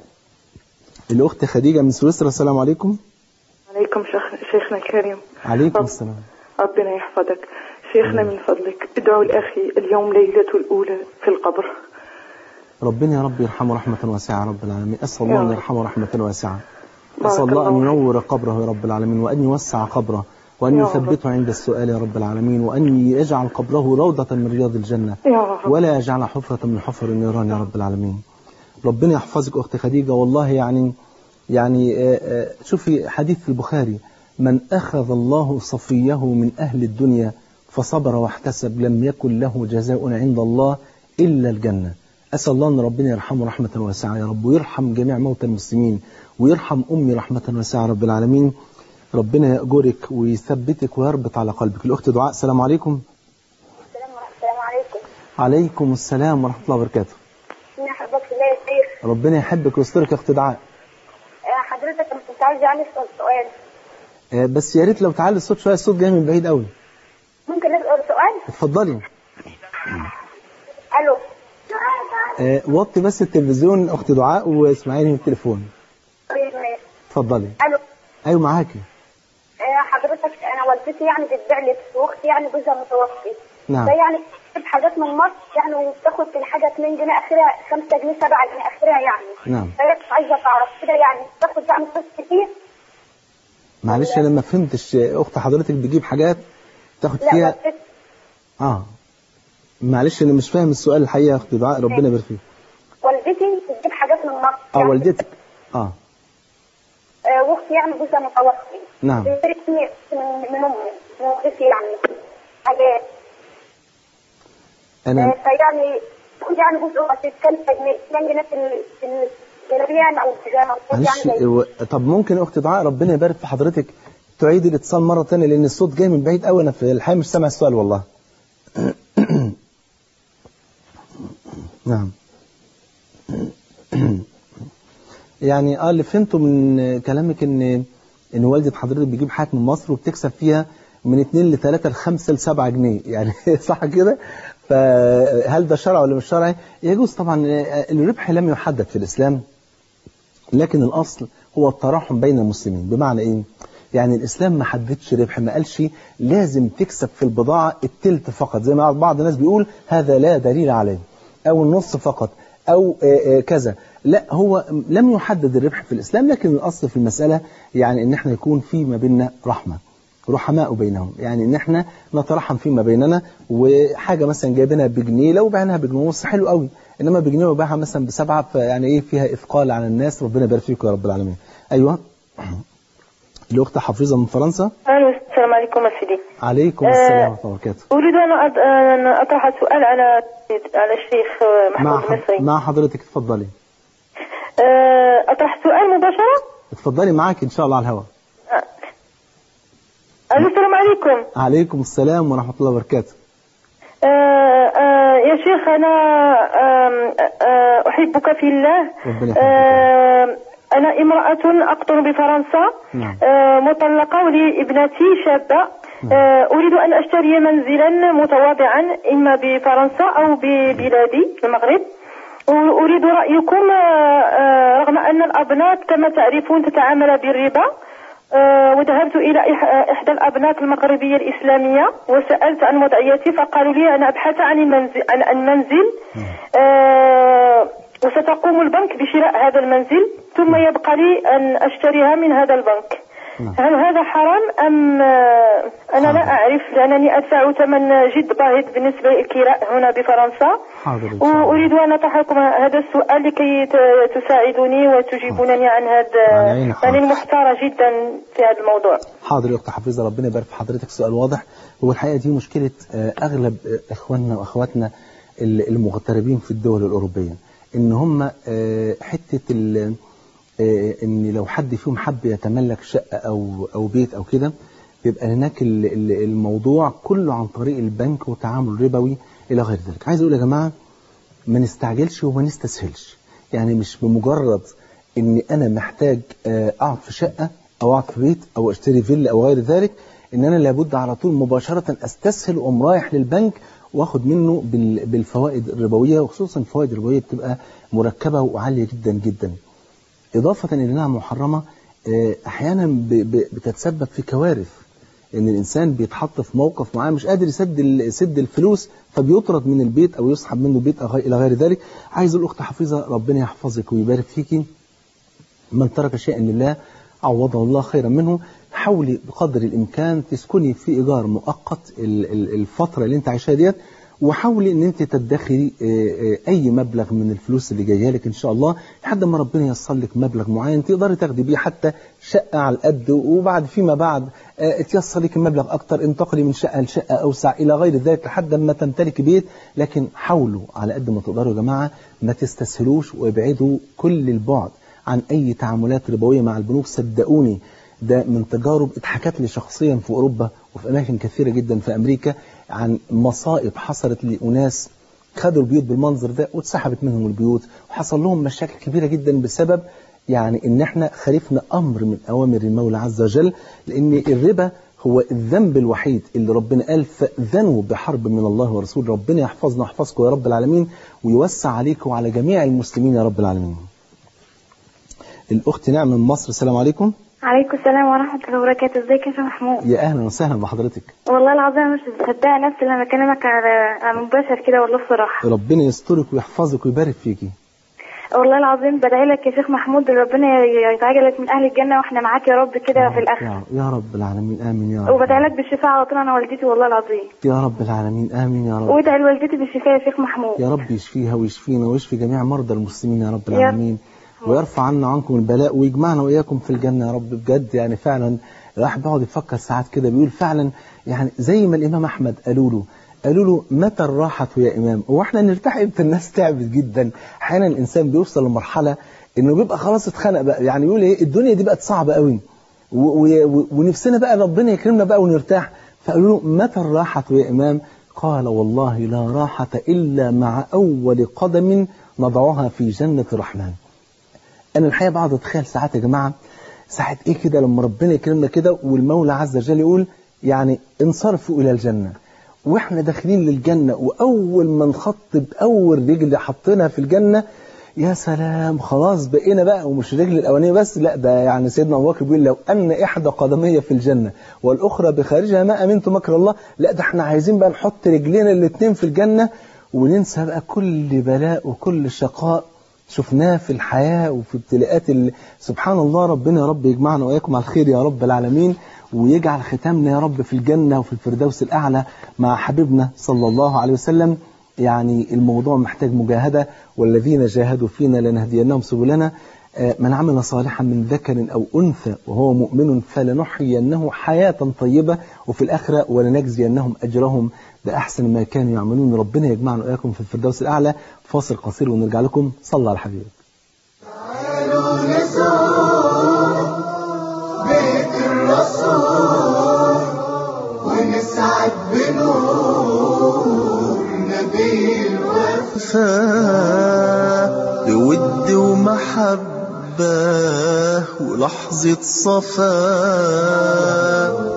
الاخت خديجه من سويسرا السلام عليكم عليكم شيخ شيخنا الكريم عليكم السلام ربنا يحفظك شيخنا من فضلك ادعوا لأخي اليوم ليلته الأولى في القبر ربنا يا رب يرحمه رحمة واسعة يا رب العالمين أسأل الله يا أن رب. يرحمه رحمة واسعة بارك أسأل الله أن الله ينور قبره يا رب العالمين وأن يوسع قبره وأن يا يثبته عند السؤال يا رب العالمين وأن يجعل قبره روضة من رياض الجنة يا رب ولا يجعل حفرة من حفر النيران يا رب العالمين ربنا يحفظك أخت خديجة والله يعني يعني آه، آه، شوفي حديث في البخاري من أخذ الله صفيه من أهل الدنيا فصبر واحتسب لم يكن له جزاء عند الله إلا الجنة أسأل الله أن ربنا يرحمه رحمة واسعة يا رب ويرحم جميع موتى المسلمين ويرحم أمي رحمة واسعة يا رب العالمين ربنا يأجرك ويثبتك ويربط على قلبك الأخت دعاء السلام عليكم السلام عليكم عليكم السلام ورحمة الله وبركاته إني أحبك في الله يا شيخ ربنا يحبك ويسترك يا أخت دعاء آه، حضرتك أنا كنت عايز يعني أسأل سؤال آه، بس يا ريت لو تعلي الصوت شوية الصوت جاي من بعيد قوي ممكن أسأل سؤال؟ اتفضلي ألو آه، وطي بس التلفزيون أخت دعاء واسمعيني من التليفون طيب ماشي. اتفضلي ألو أيوة معاكي آه، حضرتك أنا والدتي يعني بتبيع لبس وأختي يعني جوزها متوفي نعم. فيعني بتجيب حاجات من مصر يعني وبتاخد في الحاجة 2 جنيه آخرها 5 جنيه 7 جنيه آخرها يعني نعم فهي مش عايزة تعرف كده يعني بتاخد يعني فلوس كتير معلش أنا ما فهمتش آه، أخت حضرتك بتجيب حاجات تاخد لا فيها والدتي آه معلش أنا مش فاهم السؤال الحقيقة يا أخت دعاء ربنا يبارك فيك والدتي بتجيب حاجات من مصر آه والدتك آه آه، واختي يعني جوزها متوفي نعم. بتشتري من من امي من والدتي يعني حاجات أنا آه، فيعني تاخد يعني جزء بسيط كام جنيه 2 جنيه في ال- في الجلابيه يعني او البيجامه معلش يعني زي- و- طب ممكن يا أخت دعاء ربنا يبارك في حضرتك تعيدي الاتصال مرة تانية لأن الصوت جاي من بعيد قوي أنا في الحقيقة مش سامع السؤال والله نعم يعني اه اللي فهمته من كلامك ان ان والدة حضرتك بيجيب حاجات من مصر وبتكسب فيها من 2 ل 3 ل 5 ل 7 جنيه يعني صح كده فهل ده شرع ولا مش شرعي يجوز طبعا الربح لم يحدد في الإسلام لكن الأصل هو التراحم بين المسلمين بمعنى إيه يعني الإسلام ما حددش ربح ما قالش لازم تكسب في البضاعة التلت فقط زي ما بعض الناس بيقول هذا لا دليل عليه أو النص فقط أو كذا لا هو لم يحدد الربح في الإسلام لكن الأصل في المسألة يعني إن احنا يكون في ما بيننا رحمة رحماء بينهم يعني ان احنا نترحم فيما بيننا وحاجة مثلا جايبينها بجنيه لو بعناها بجنيه ونص حلو قوي انما بجنيه وباعها مثلا بسبعة فيعني ايه فيها اثقال على الناس ربنا يبارك فيكم يا رب العالمين ايوه الاخت حفيظه من فرنسا الو السلام عليكم يا سيدي عليكم السلام ورحمه الله وبركاته اريد ان أد- ان اطرح سؤال على على الشيخ مع محمود ح- المصري مع حضرتك اتفضلي أه، اطرح سؤال مباشره اتفضلي معاك ان شاء الله على الهواء الو السلام عليكم عليكم السلام ورحمه الله وبركاته أه، أه، يا شيخ انا أم، أه، احبك في الله ربنا يحفظك أه، انا امراه اقطن بفرنسا نعم. أه، مطلقه ولي ابنتي شابه أه، اريد ان اشتري منزلا متواضعا اما بفرنسا او ببلادي المغرب واريد رايكم أه، أه، رغم ان الابنات كما تعرفون تتعامل بالربا أه، وذهبت إلى إح- إحدى الأبنات المغربية الإسلامية وسألت عن وضعيتي فقالوا لي أنا أبحث عن المنزل عن المنزل أه، وستقوم البنك بشراء هذا المنزل ثم يبقى لي أن أشتريها من هذا البنك هل هذا حرام أم آه، أنا لا أعرف لأنني أدفع ثمن جد باهظ بالنسبة للكراء هنا بفرنسا حاضر إن شاء الله. وأريد أن أطرح لكم هذا السؤال لكي ت- تساعدوني وتجيبونني عن هذا على عيني حاضر. لأنني محتارة جدا في هذا الموضوع حاضر يا اخت حفيظه ربنا يبارك في حضرتك سؤال واضح هو الحقيقه دي مشكله آه، اغلب آه، اخواننا واخواتنا ال- المغتربين في الدول الاوروبيه ان هم آه، حته ال- آه، ان لو حد فيهم حب يتملك شقه او او بيت او كده بيبقى هناك ال- ال- الموضوع كله عن طريق البنك وتعامل ربوي الى غير ذلك عايز اقول يا جماعه ما نستعجلش وما نستسهلش يعني مش بمجرد اني انا محتاج آه، اقعد في شقه او اقعد في بيت او اشتري فيلا او غير ذلك ان انا لابد على طول مباشره استسهل واقوم رايح للبنك واخد منه بال- بالفوائد الربويه وخصوصا الفوائد الربويه بتبقى مركبه وعاليه جدا جدا اضافه الى انها محرمه آه، احيانا ب- ب- بتتسبب في كوارث ان الانسان بيتحط في موقف معاه مش قادر يسد ال- يسد الفلوس فبيطرد من البيت او يسحب منه البيت أو غير- الى غير ذلك عايز الاخت حفيظه ربنا يحفظك ويبارك فيكي من ترك شيئا لله عوضه الله خيرا منه حاولي بقدر الامكان تسكني في ايجار مؤقت ال- ال- الفتره اللي انت عايشاها ديت وحاولي ان انت تدخري آه، آه، اي مبلغ من الفلوس اللي جايه لك ان شاء الله لحد ما ربنا ييسر لك مبلغ معين تقدري تاخدي بيه حتى شقه على القد وبعد فيما بعد آه، تيسر لك مبلغ اكتر انتقلي من شقه لشقه اوسع الى غير ذلك لحد ما تمتلكي بيت لكن حاولوا على قد ما تقدروا يا جماعه ما تستسهلوش وابعدوا كل البعد عن اي تعاملات ربويه مع البنوك صدقوني ده من تجارب اتحكت لي شخصيا في اوروبا وفي اماكن كثيره جدا في امريكا عن مصائب حصلت لاناس خدوا البيوت بالمنظر ده واتسحبت منهم البيوت وحصل لهم مشاكل كبيره جدا بسبب يعني ان احنا خالفنا امر من اوامر المولى عز وجل لان الربا هو الذنب الوحيد اللي ربنا قال فاذنوا بحرب من الله ورسوله ربنا يحفظنا ويحفظكم يا رب العالمين ويوسع عليكم وعلى جميع المسلمين يا رب العالمين الاخت نعم من مصر السلام عليكم عليكم السلام ورحمة الله وبركاته ازيك يا شيخ محمود يا اهلا وسهلا بحضرتك والله العظيم أنا مش مصدقة نفسي لما اكلمك على على مباشر كده والله الصراحة ربنا يسترك ويحفظك ويبارك فيكي والله العظيم بدعي لك يا شيخ محمود ربنا يجعلك من أهل الجنة واحنا معاك يا رب كده في الآخر يا, يا رب العالمين امين يا رب وبدعي لك بالشفاء على طول أنا والدتي والله العظيم يا رب العالمين امين يا رب وادعي لوالدتي بالشفاء يا شيخ محمود يا رب يشفيها ويشفينا ويشفي جميع مرضى المسلمين يا رب يا العالمين ويرفع عنا عنكم البلاء ويجمعنا واياكم في الجنه يا رب بجد يعني فعلا الواحد بيقعد يفكر ساعات كده بيقول فعلا يعني زي ما الامام احمد قالوا له قالوا له متى الراحة يا إمام هو احنا نرتاح امتى الناس تعبت جدا أحيانا الإنسان بيوصل لمرحلة إنه بيبقى خلاص اتخنق بقى يعني يقول إيه الدنيا دي بقت صعبة قوي و- و- و- ونفسنا بقى ربنا يكرمنا بقى ونرتاح فقالوا له متى الراحة يا إمام قال والله لا راحة إلا مع أول قدم نضعها في جنة الرحمن أنا الحقيقة بعض أتخيل ساعات يا جماعة ساعة إيه كده لما ربنا يكرمنا كده والمولى عز وجل يقول يعني انصرفوا إلى الجنة واحنا داخلين للجنة وأول ما نخط بأول رجل حطينا في الجنة يا سلام خلاص بقينا بقى ومش الرجل الأولانية بس لا ده يعني سيدنا أبو بكر بيقول لو أن إحدى قدمي في الجنة والأخرى بخارجها ما أمنت مكر الله لا ده احنا عايزين بقى نحط رجلينا الاثنين في الجنة وننسى بقى كل بلاء وكل شقاء شفناه في الحياة وفي ابتلاءات ال... سبحان الله ربنا يا رب يجمعنا وإياكم على الخير يا رب العالمين ويجعل ختامنا يا رب في الجنة وفي الفردوس الأعلى مع حبيبنا صلى الله عليه وسلم يعني الموضوع محتاج مجاهدة والذين جاهدوا فينا لنهدينهم سبلنا آه، من عمل صالحا من ذكر أو أنثى وهو مؤمن فلنحيينه حياة طيبة وفي الآخرة ولنجزينهم أجرهم بأحسن ما كانوا يعملون ربنا يجمعنا وإياكم في الفردوس الأعلى فاصل قصير ونرجع لكم صلى على حبيبك بيت الرسول ونسعد بنور نبي الوفاء بود ومحبة ولحظة صفاء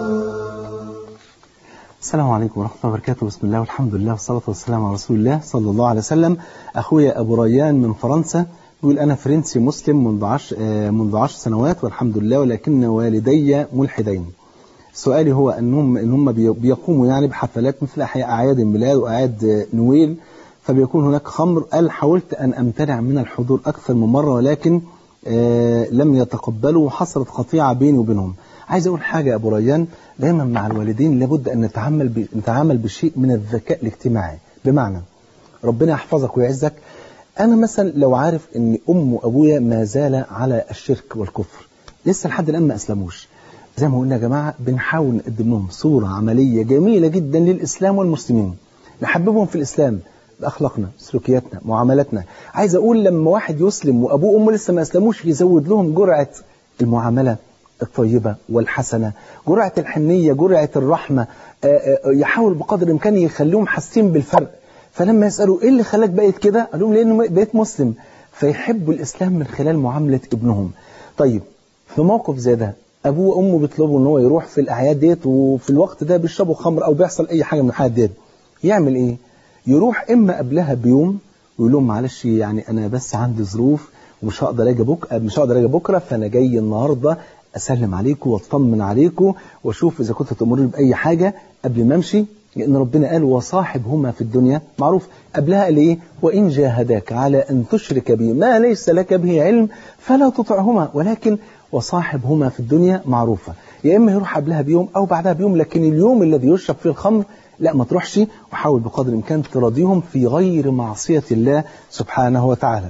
السلام عليكم ورحمة الله وبركاته بسم الله والحمد لله والصلاة والسلام على رسول الله صلى الله عليه وسلم أخويا أبو ريان من فرنسا يقول أنا فرنسي مسلم منذ عشر, آه، منذ عشر سنوات والحمد لله ولكن والدي ملحدين سؤالي هو أنهم, إن هم بي- بيقوموا يعني بحفلات مثل أحياء أعياد الميلاد وأعياد آه، نويل فبيكون هناك خمر قال حاولت أن أمتنع من الحضور أكثر من مرة ولكن آه، لم يتقبلوا وحصلت قطيعة بيني وبينهم عايز أقول حاجة يا أبو ريان دايما مع الوالدين لابد أن نتعامل ب... نتعامل بشيء من الذكاء الاجتماعي بمعنى ربنا يحفظك ويعزك أنا مثلا لو عارف أن أم وأبويا ما زال على الشرك والكفر لسه لحد الآن ما أسلموش زي ما قلنا يا جماعة بنحاول نقدم لهم صورة عملية جميلة جدا للإسلام والمسلمين نحببهم في الإسلام بأخلاقنا سلوكياتنا معاملاتنا عايز أقول لما واحد يسلم وأبوه وأمه لسه ما أسلموش يزود لهم جرعة المعاملة الطيبة والحسنة جرعة الحنية جرعة الرحمة آه، آه، يحاول بقدر الإمكان يخليهم حاسين بالفرق فلما يسألوا إيه اللي خلاك بقيت كده قال لهم لأنه بقيت مسلم فيحبوا الإسلام من خلال معاملة ابنهم طيب في موقف زي ده أبوه وأمه بيطلبوا إن هو يروح في الأعياد ديت وفي الوقت ده بيشربوا خمر أو بيحصل أي حاجة من الحاجات ديت يعمل إيه؟ يروح إما قبلها بيوم ويقول لهم معلش يعني أنا بس عندي ظروف ومش هقدر اجي بكره مش هقدر اجي بكره فانا جاي النهارده اسلم عليكم واطمن عليكم واشوف اذا كنتوا تامروني باي حاجه قبل ما امشي لان ربنا قال وصاحبهما في الدنيا معروف قبلها قال ايه وان جاهداك على ان تشرك بي ما ليس لك به علم فلا تطعهما ولكن وصاحبهما في الدنيا معروفه يا اما يروح قبلها بيوم او بعدها بيوم لكن اليوم الذي يشرب فيه الخمر لا ما تروحش وحاول بقدر الامكان تراضيهم في غير معصيه الله سبحانه وتعالى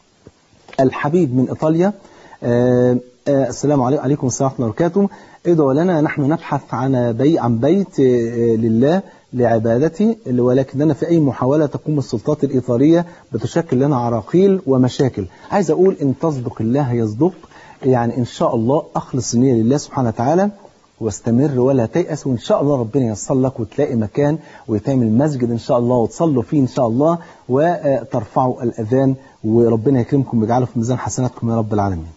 الحبيب من إيطاليا آه آه السلام عليكم عليكم السلام ورحمة الله وبركاته ادعوا لنا نحن نبحث عن بي عن بيت آه لله لعبادتي ولكننا في أي محاولة تقوم السلطات الإيطالية بتشكل لنا عراقيل ومشاكل عايز أقول إن تصدق الله يصدق يعني إن شاء الله أخلص النية لله سبحانه وتعالى واستمر ولا تيأس وإن شاء الله ربنا ييسر لك وتلاقي مكان ويتعمل مسجد إن شاء الله وتصلوا فيه إن شاء الله وترفعوا الأذان وربنا يكرمكم ويجعله في ميزان حسناتكم يا رب العالمين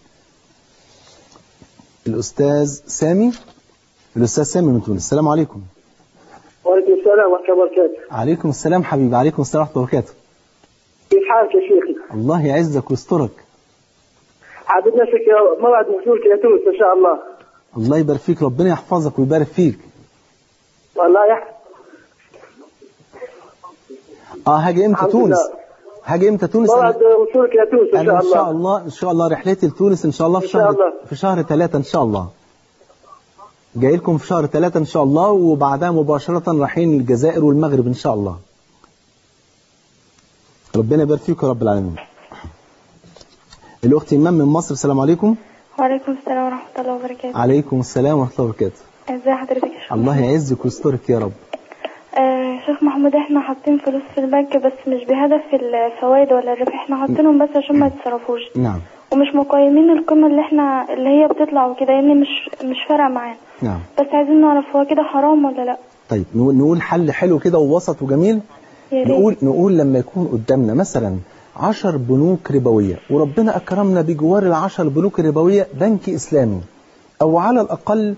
الأستاذ سامي الأستاذ سامي من تونس السلام عليكم وعليكم السلام ورحمة الله وبركاته عليكم السلام حبيبي عليكم السلام ورحمة الله وبركاته كيف حالك يا شيخي؟ الله يعزك ويسترك عبد نفسك موعد نزولك إلى تونس إن شاء الله الله يبارك فيك ربنا يحفظك ويبارك فيك والله يحفظ اه هاجي امتى الحمد تونس لله. هاجي امتى تونس موعد وصولك إلى تونس إن أنا شاء إن شاء الله الله إن شاء الله رحلتي لتونس إن شاء الله في إن شاء شهر الله. في شهر ثلاثة إن شاء الله جاي لكم في شهر ثلاثة إن شاء الله وبعدها مباشرة رايحين الجزائر والمغرب إن شاء الله ربنا يبارك فيكم يا رب العالمين الأخت إمام من مصر السلام عليكم وعليكم السلام ورحمة الله وبركاته عليكم السلام ورحمة الله وبركاته ازي حضرتك يا شيخ الله يعزك ويسترك يا رب آه شيخ محمود احنا حاطين فلوس في البنك بس مش بهدف الفوائد ولا الربح احنا حاطينهم بس عشان ما يتصرفوش نعم ومش مقيمين القيمة اللي احنا اللي هي بتطلع وكده يعني مش مش فارقة معانا نعم بس عايزين نعرف هو كده حرام ولا لا طيب نقول نقول حل حلو كده ووسط وجميل يا ريت. نقول نقول لما يكون قدامنا مثلا عشر بنوك ربوية وربنا أكرمنا بجوار العشر بنوك الربوية بنك إسلامي أو على الأقل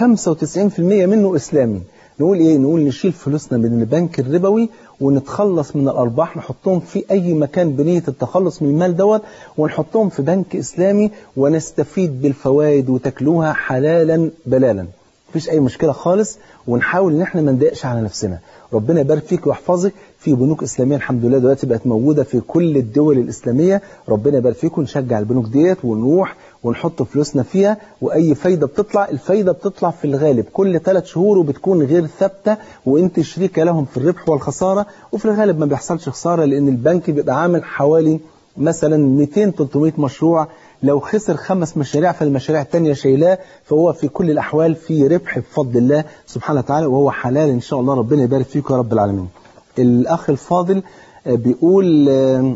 95% منه إسلامي نقول إيه نقول نشيل فلوسنا من البنك الربوي ونتخلص من الأرباح نحطهم في أي مكان بنية التخلص من المال دوت ونحطهم في بنك إسلامي ونستفيد بالفوائد وتكلوها حلالا بلالا مفيش أي مشكلة خالص ونحاول إن احنا ما نضايقش على نفسنا ربنا يبارك فيك ويحفظك في بنوك إسلامية الحمد لله دلوقتي بقت موجودة في كل الدول الإسلامية ربنا يبارك فيك ونشجع البنوك ديت ونروح ونحط فلوسنا فيها وأي فايدة بتطلع الفايدة بتطلع في الغالب كل ثلاث شهور وبتكون غير ثابتة وأنت شريكة لهم في الربح والخسارة وفي الغالب ما بيحصلش خسارة لأن البنك بيبقى عامل حوالي مثلا 200 300 مشروع لو خسر خمس مشاريع فالمشاريع التانية شايلاه فهو في كل الأحوال في ربح بفضل الله سبحانه وتعالى وهو حلال إن شاء الله ربنا يبارك فيك يا رب العالمين الأخ الفاضل آه، بيقول آه،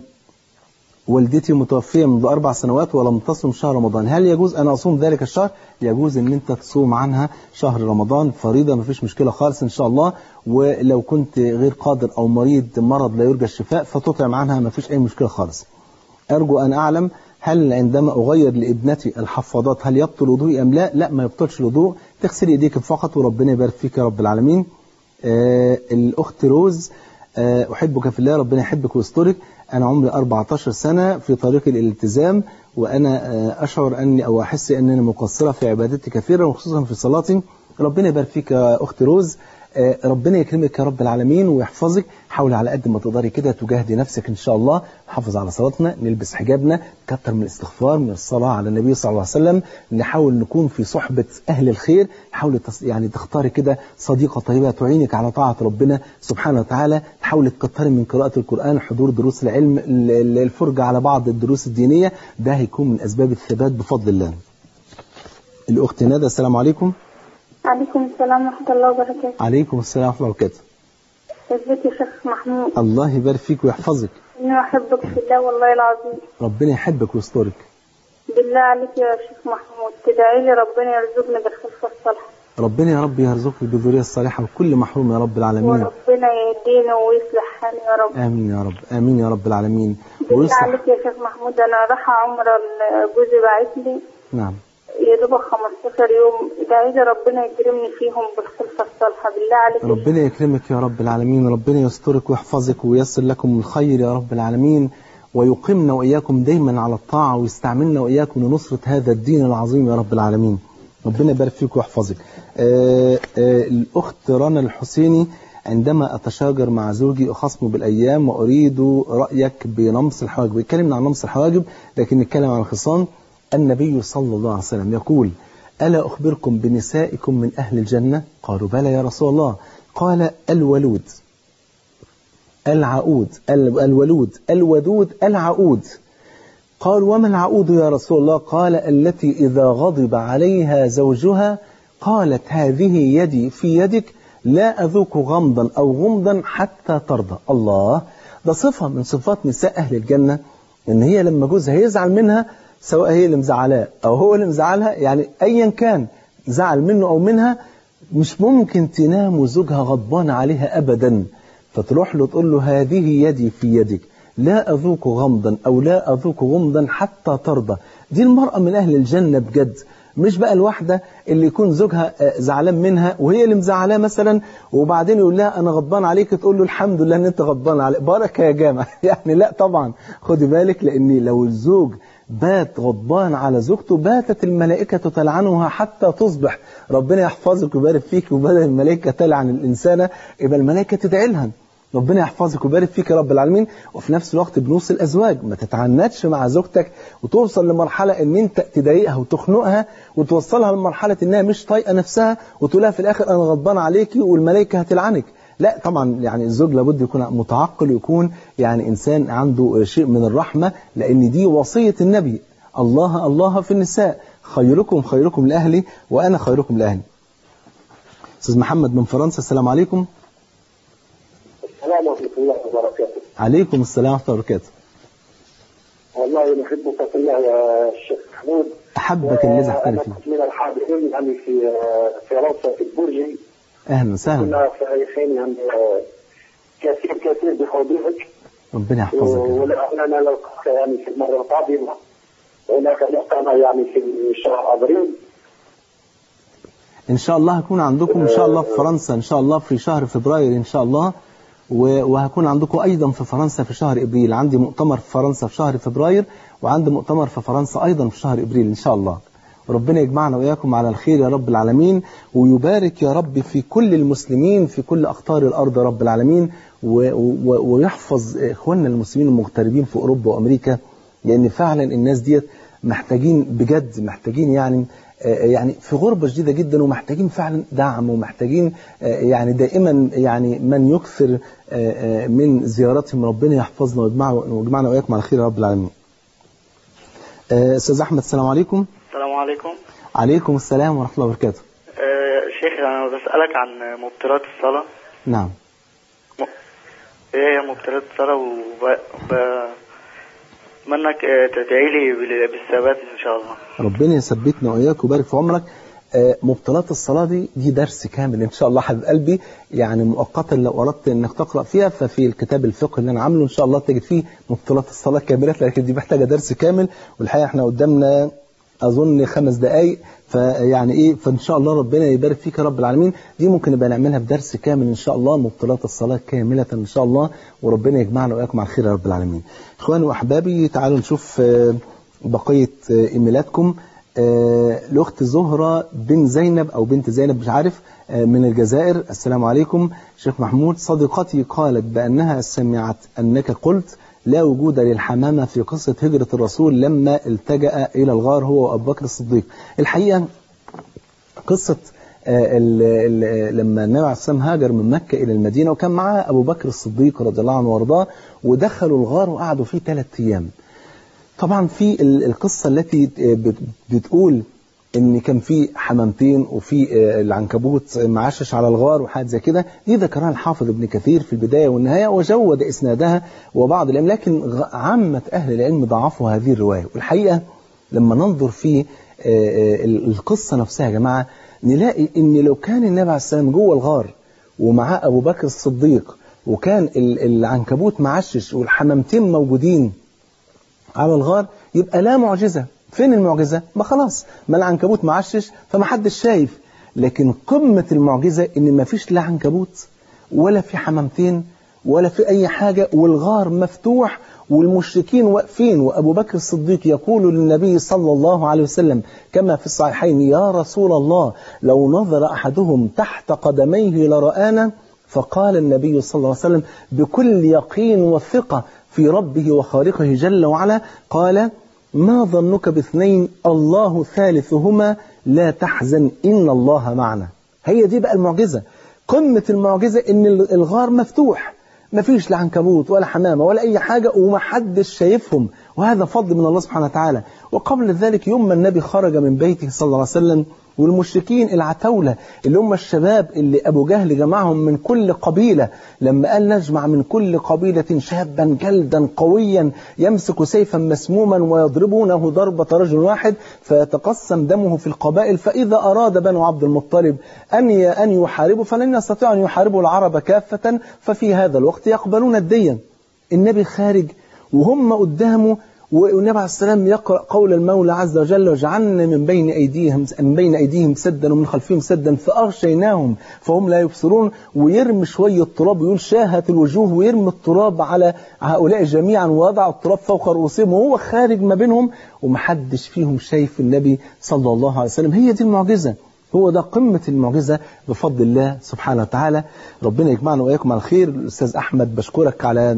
والدتي متوفية منذ أربع سنوات ولم تصم شهر رمضان هل يجوز أن أصوم ذلك الشهر يجوز أن أنت تصوم عنها شهر رمضان فريضة مفيش مشكلة خالص إن شاء الله ولو كنت غير قادر أو مريض مرض لا يرجى الشفاء فتطعم عنها مفيش أي مشكلة خالص أرجو أن أعلم هل عندما أغير لابنتي الحفاضات هل يبطل وضوئي أم لا لا ما يبطلش الوضوء تغسلي إيديك فقط وربنا يبارك فيك يا رب العالمين آه الأخت روز آه أحبك في الله ربنا يحبك ويسترك أنا عمري 14 سنة في طريق الالتزام وأنا آه أشعر أني أو أحس أنني مقصرة في عبادتي كثيرا وخصوصا في صلاتي ربنا يبارك فيك يا أخت روز آه، ربنا يكرمك يا رب العالمين ويحفظك حاولي على قد ما تقدري كده تجاهدي نفسك ان شاء الله نحافظ على صلاتنا نلبس حجابنا نكتر من الاستغفار من الصلاه على النبي صلى الله عليه وسلم نحاول نكون في صحبه اهل الخير حاولي تص... يعني تختاري كده صديقه طيبه تعينك على طاعه ربنا سبحانه وتعالى تحاولي تكتري من قراءه القران حضور دروس العلم ال- ال- الفرجه على بعض الدروس الدينيه ده هيكون من اسباب الثبات بفضل الله الاخت ندى السلام عليكم عليكم السلام ورحمة الله وبركاته عليكم السلام ورحمه الله وبركاته ازيك يا شيخ محمود الله يبارك فيك ويحفظك إني أحبك في الله والله العظيم ربنا يحبك ويسترك بالله عليك يا شيخ محمود تدعي لي ربنا يرزقني بالخلفة الصالحة ربنا يا رب يرزقك بالذرية الصالحة وكل محروم يا رب العالمين وربنا يهدينا ويصلح حالي يا رب آمين يا رب آمين يا رب العالمين بالله ويصلح عليك يا شيخ محمود أنا رايحة عمرة جوزي باعت لي نعم يا دوب 15 يوم ادعي لي ربنا يكرمني فيهم بالخلفة الصالحة بالله عليك يا ربنا يكرمك يا رب العالمين ربنا يسترك ويحفظك وييسر لكم الخير يا رب العالمين ويقيمنا وإياكم دايما على الطاعة ويستعملنا وإياكم لنصرة هذا الدين العظيم يا رب العالمين ربنا يبارك فيك ويحفظك آه آه الأخت رنا الحسيني عندما أتشاجر مع زوجي أخصمه بالأيام وأريد رأيك بنمص الحواجب اتكلمنا عن نمص الحواجب لكن نتكلم عن الخصام النبي صلى الله عليه وسلم يقول ألا أخبركم بنسائكم من أهل الجنة قالوا بلى يا رسول الله قال الولود العقود ال- الولود الودود العقود قال وما العقود يا رسول الله قال التي إذا غضب عليها زوجها قالت هذه يدي في يدك لا أذوق غمضا أو غمضا حتى ترضى الله ده صفة من صفات نساء أهل الجنة إن هي لما جوزها يزعل منها سواء هي اللي مزعلاه أو هو اللي مزعلها يعني أيا كان زعل منه أو منها مش ممكن تنام وزوجها غضبان عليها أبدا فتروح له تقول له هذه يدي في يدك لا أذوق غمضا أو لا أذوق غمضا حتى ترضى دي المرأة من أهل الجنة بجد مش بقى الواحدة اللي يكون زوجها آه، زعلان منها وهي اللي مزعلاه مثلا وبعدين يقول لها أنا غضبان عليك تقول له الحمد لله أن أنت غضبان عليك بركة يا جامع يعني لا طبعا خدي بالك لأن لو الزوج بات غضبان على زوجته باتت الملائكة تلعنها حتى تصبح ربنا يحفظك ويبارك فيك وبدل الملائكة تلعن الإنسانة يبقى الملائكة تدعي لها ربنا يحفظك ويبارك فيك يا رب العالمين وفي نفس الوقت بنوص الازواج ما تتعنتش مع زوجتك وتوصل لمرحله ان انت تضايقها وتخنقها وتوصلها لمرحله انها مش طايقه نفسها وتقول لها في الاخر انا غضبان عليكي والملائكه هتلعنك لا طبعا يعني الزوج لابد يكون متعقل ويكون يعني انسان عنده شيء من الرحمه لان دي وصيه النبي الله الله في النساء خيركم خيركم لاهلي وانا خيركم لاهلي استاذ محمد من فرنسا السلام عليكم السلام ورحمة الله وبركاته عليكم السلام ورحمه الله وبركاته والله نحبك في الله يا الشيخ محمود احبك الذي احترف أنا فيه كنت من الحاضرين يعني في في فرنسا في البرج اهلا وسهلا كنا فرحين يعني آه، كثير كثير بحضورك ربنا يحفظك ولأننا لقاك يعني في المرة القادمة هناك لقانا يعني في شهر أبريل ان شاء الله هكون عندكم ان شاء الله في فرنسا ان شاء الله في شهر فبراير ان شاء الله و- وهكون عندكم ايضا في فرنسا في شهر ابريل عندي مؤتمر في فرنسا في شهر فبراير وعندي مؤتمر في فرنسا ايضا في شهر ابريل ان شاء الله وربنا يجمعنا واياكم على الخير يا رب العالمين ويبارك يا رب في كل المسلمين في كل اقطار الارض يا رب العالمين و- و- ويحفظ اخواننا المسلمين المغتربين في اوروبا وامريكا لان فعلا الناس ديت محتاجين بجد محتاجين يعني آه، يعني في غربة شديدة جدا ومحتاجين فعلا دعم ومحتاجين آه، يعني دائما يعني من يكثر آه، آه، من زيارتهم ربنا يحفظنا ويجمعنا ويجمعنا وإياكم على خير يا رب العالمين. آه، أستاذ أحمد السلام عليكم. السلام عليكم عليكم السلام ورحمة الله وبركاته. آه شيخ أنا بسألك عن مبطلات الصلاة نعم. إيه هي مبطلات الصلاة وب... ب... منك آه، تدعي لي بال- بالثبات إن شاء الله ربنا يثبتنا وإياك ويبارك في عمرك. آه، مبطلات الصلاة دي دي درس كامل إن شاء الله حبيب قلبي يعني مؤقتا لو أردت إنك تقرأ فيها ففي الكتاب الفقه اللي أنا عامله إن شاء الله تجد فيه مبطلات الصلاة كاملة لكن دي محتاجة درس كامل والحقيقة إحنا قدامنا أظن خمس دقايق فيعني إيه فإن شاء الله ربنا يبارك فيك يا رب العالمين دي ممكن نبقى نعملها في درس كامل إن شاء الله مبطلات الصلاة كاملة إن شاء الله وربنا يجمعنا وإياكم على الخير يا رب العالمين. إخواني وأحبابي تعالوا نشوف آه، بقية آه، إيميلاتكم آه، الأخت زهرة بن زينب أو بنت زينب مش عارف آه، من الجزائر السلام عليكم شيخ محمود صديقتي قالت بأنها سمعت أنك قلت لا وجود للحمامة في قصة هجرة الرسول لما التجأ إلى الغار هو وأبو بكر الصديق الحقيقة قصة آه، ال- ال- لما النبي عليه الصلاة والسلام هاجر من مكة إلى المدينة وكان معاه أبو بكر الصديق رضي الله عنه وارضاه ودخلوا الغار وقعدوا فيه ثلاث أيام طبعا في ال- القصة التي بت- بتقول ان كان في حمامتين وفي آه، العنكبوت معشش على الغار وحاجات زي كده دي ذكرها الحافظ ابن كثير في البداية والنهاية وجود اسنادها وبعض العلم لكن غ- عامة اهل العلم ضعفوا هذه الرواية والحقيقة لما ننظر في آه، آه، ال- القصة نفسها يا جماعة نلاقي ان لو كان النبي عليه السلام جوه الغار ومعاه ابو بكر الصديق وكان ال- العنكبوت معشش والحمامتين موجودين على الغار يبقى لا معجزة فين المعجزة؟ ما خلاص ما العنكبوت معشش فما حدش شايف لكن قمة المعجزة ان ما فيش لا عنكبوت ولا في حمامتين ولا في اي حاجة والغار مفتوح والمشركين واقفين وابو بكر الصديق يقول للنبي صلى الله عليه وسلم كما في الصحيحين يا رسول الله لو نظر احدهم تحت قدميه لرآنا فقال النبي صلى الله عليه وسلم بكل يقين وثقة في ربه وخالقه جل وعلا قال ما ظنك باثنين الله ثالثهما لا تحزن إن الله معنا هي دي بقى المعجزة قمة المعجزة إن الغار مفتوح مفيش لا عنكبوت ولا حمامة ولا أي حاجة ومحدش شايفهم وهذا فضل من الله سبحانه وتعالى وقبل ذلك يوم ما النبي خرج من بيته صلى الله عليه وسلم والمشركين العتاولة اللي هم الشباب اللي أبو جهل جمعهم من كل قبيلة لما قال نجمع من كل قبيلة شابا جلدا قويا يمسك سيفا مسموما ويضربونه ضربة رجل واحد فيتقسم دمه في القبائل فإذا أراد بنو عبد المطلب أن ي- أن يحاربوا فلن يستطيعوا أن يحاربوا العرب كافة ففي هذا الوقت يقبلون الدية النبي خارج وهم قدامه والنبي عليه السلام يقرأ قول المولى عز وجل وجعلنا من بين أيديهم من بين أيديهم سدا ومن خلفهم سدا فأغشيناهم فهم لا يبصرون ويرمي شوية تراب ويقول شاهت الوجوه ويرمي التراب على هؤلاء جميعا ويضع التراب فوق رؤوسهم وهو خارج ما بينهم ومحدش فيهم شايف النبي صلى الله عليه وسلم هي دي المعجزة هو ده قمة المعجزة بفضل الله سبحانه وتعالى ربنا يجمعنا وإياكم على الخير الأستاذ أحمد بشكرك على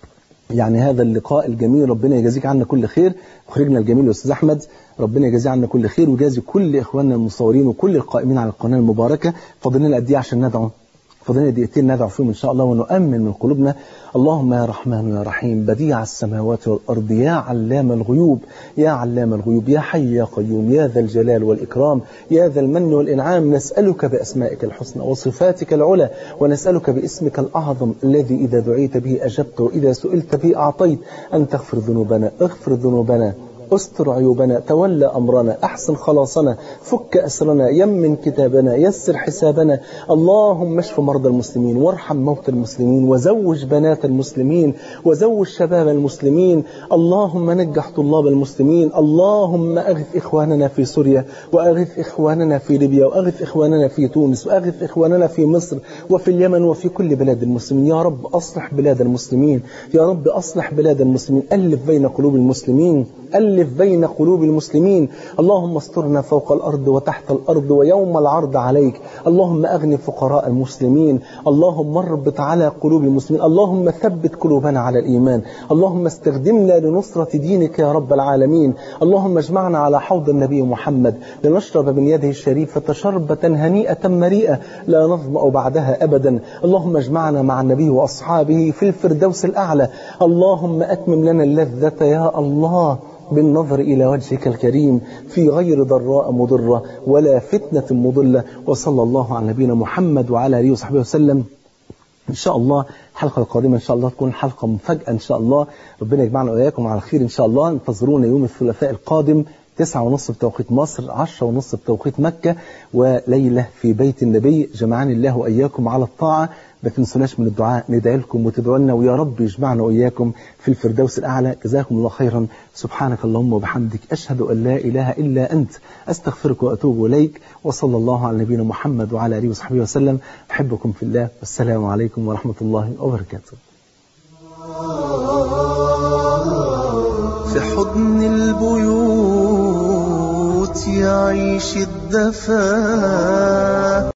يعني هذا اللقاء الجميل ربنا يجازيك عنا كل خير مخرجنا الجميل الاستاذ احمد ربنا يجازيه عنا كل خير ويجازي كل اخواننا المصورين وكل القائمين على القناه المباركه فاضل لنا قد ايه عشان ندعو فاضل لنا دقيقتين ندعو فيهم ان شاء الله ونؤمن من قلوبنا اللهم يا رحمن يا رحيم بديع السماوات والارض يا علام الغيوب يا علام الغيوب يا حي يا قيوم يا ذا الجلال والاكرام يا ذا المن والانعام نسالك باسمائك الحسنى وصفاتك العلى ونسالك باسمك الاعظم الذي اذا دعيت به اجبت واذا سئلت به اعطيت ان تغفر ذنوبنا اغفر ذنوبنا استر عيوبنا تولى أمرنا أحسن خلاصنا فك أسرنا يمن كتابنا يسر حسابنا اللهم اشف مرضى المسلمين وارحم موتى المسلمين وزوج بنات المسلمين وزوج شباب المسلمين اللهم نجح طلاب المسلمين اللهم أغث إخواننا في سوريا وأغث إخواننا في ليبيا وأغث إخواننا في تونس وأغث إخواننا في مصر وفي اليمن وفي كل بلاد المسلمين يا رب أصلح بلاد المسلمين يا رب أصلح بلاد المسلمين ألف بين قلوب المسلمين ألف بين قلوب المسلمين اللهم استرنا فوق الأرض وتحت الأرض ويوم العرض عليك اللهم أغن فقراء المسلمين اللهم اربط على قلوب المسلمين اللهم ثبت قلوبنا على الإيمان اللهم استخدمنا لنصرة دينك يا رب العالمين اللهم اجمعنا على حوض النبي محمد لنشرب من يده الشريفة شربة هنيئة مريئة لا نظمأ بعدها أبدا اللهم اجمعنا مع النبي وأصحابه في الفردوس الأعلى اللهم أتمم لنا اللذة يا الله بالنظر إلى وجهك الكريم في غير ضراء مضرة ولا فتنة مضلة وصلى الله على نبينا محمد وعلى آله وصحبه وسلم إن شاء الله الحلقة القادمة إن شاء الله تكون حلقة مفاجأة إن شاء الله ربنا يجمعنا وإياكم على خير إن شاء الله انتظرونا يوم الثلاثاء القادم تسعة ونصف بتوقيت مصر عشرة ونصف بتوقيت مكة وليلة في بيت النبي جمعان الله وإياكم على الطاعة ما تنسوناش من الدعاء ندعي لكم وتدعوا لنا ويا رب يجمعنا وإياكم في الفردوس الأعلى جزاكم الله خيرا سبحانك اللهم وبحمدك أشهد أن لا إله إلا أنت أستغفرك وأتوب إليك وصلى الله على نبينا محمد وعلى آله وصحبه وسلم أحبكم في الله والسلام عليكم ورحمة الله وبركاته في حضن البيوت يعيش الدفا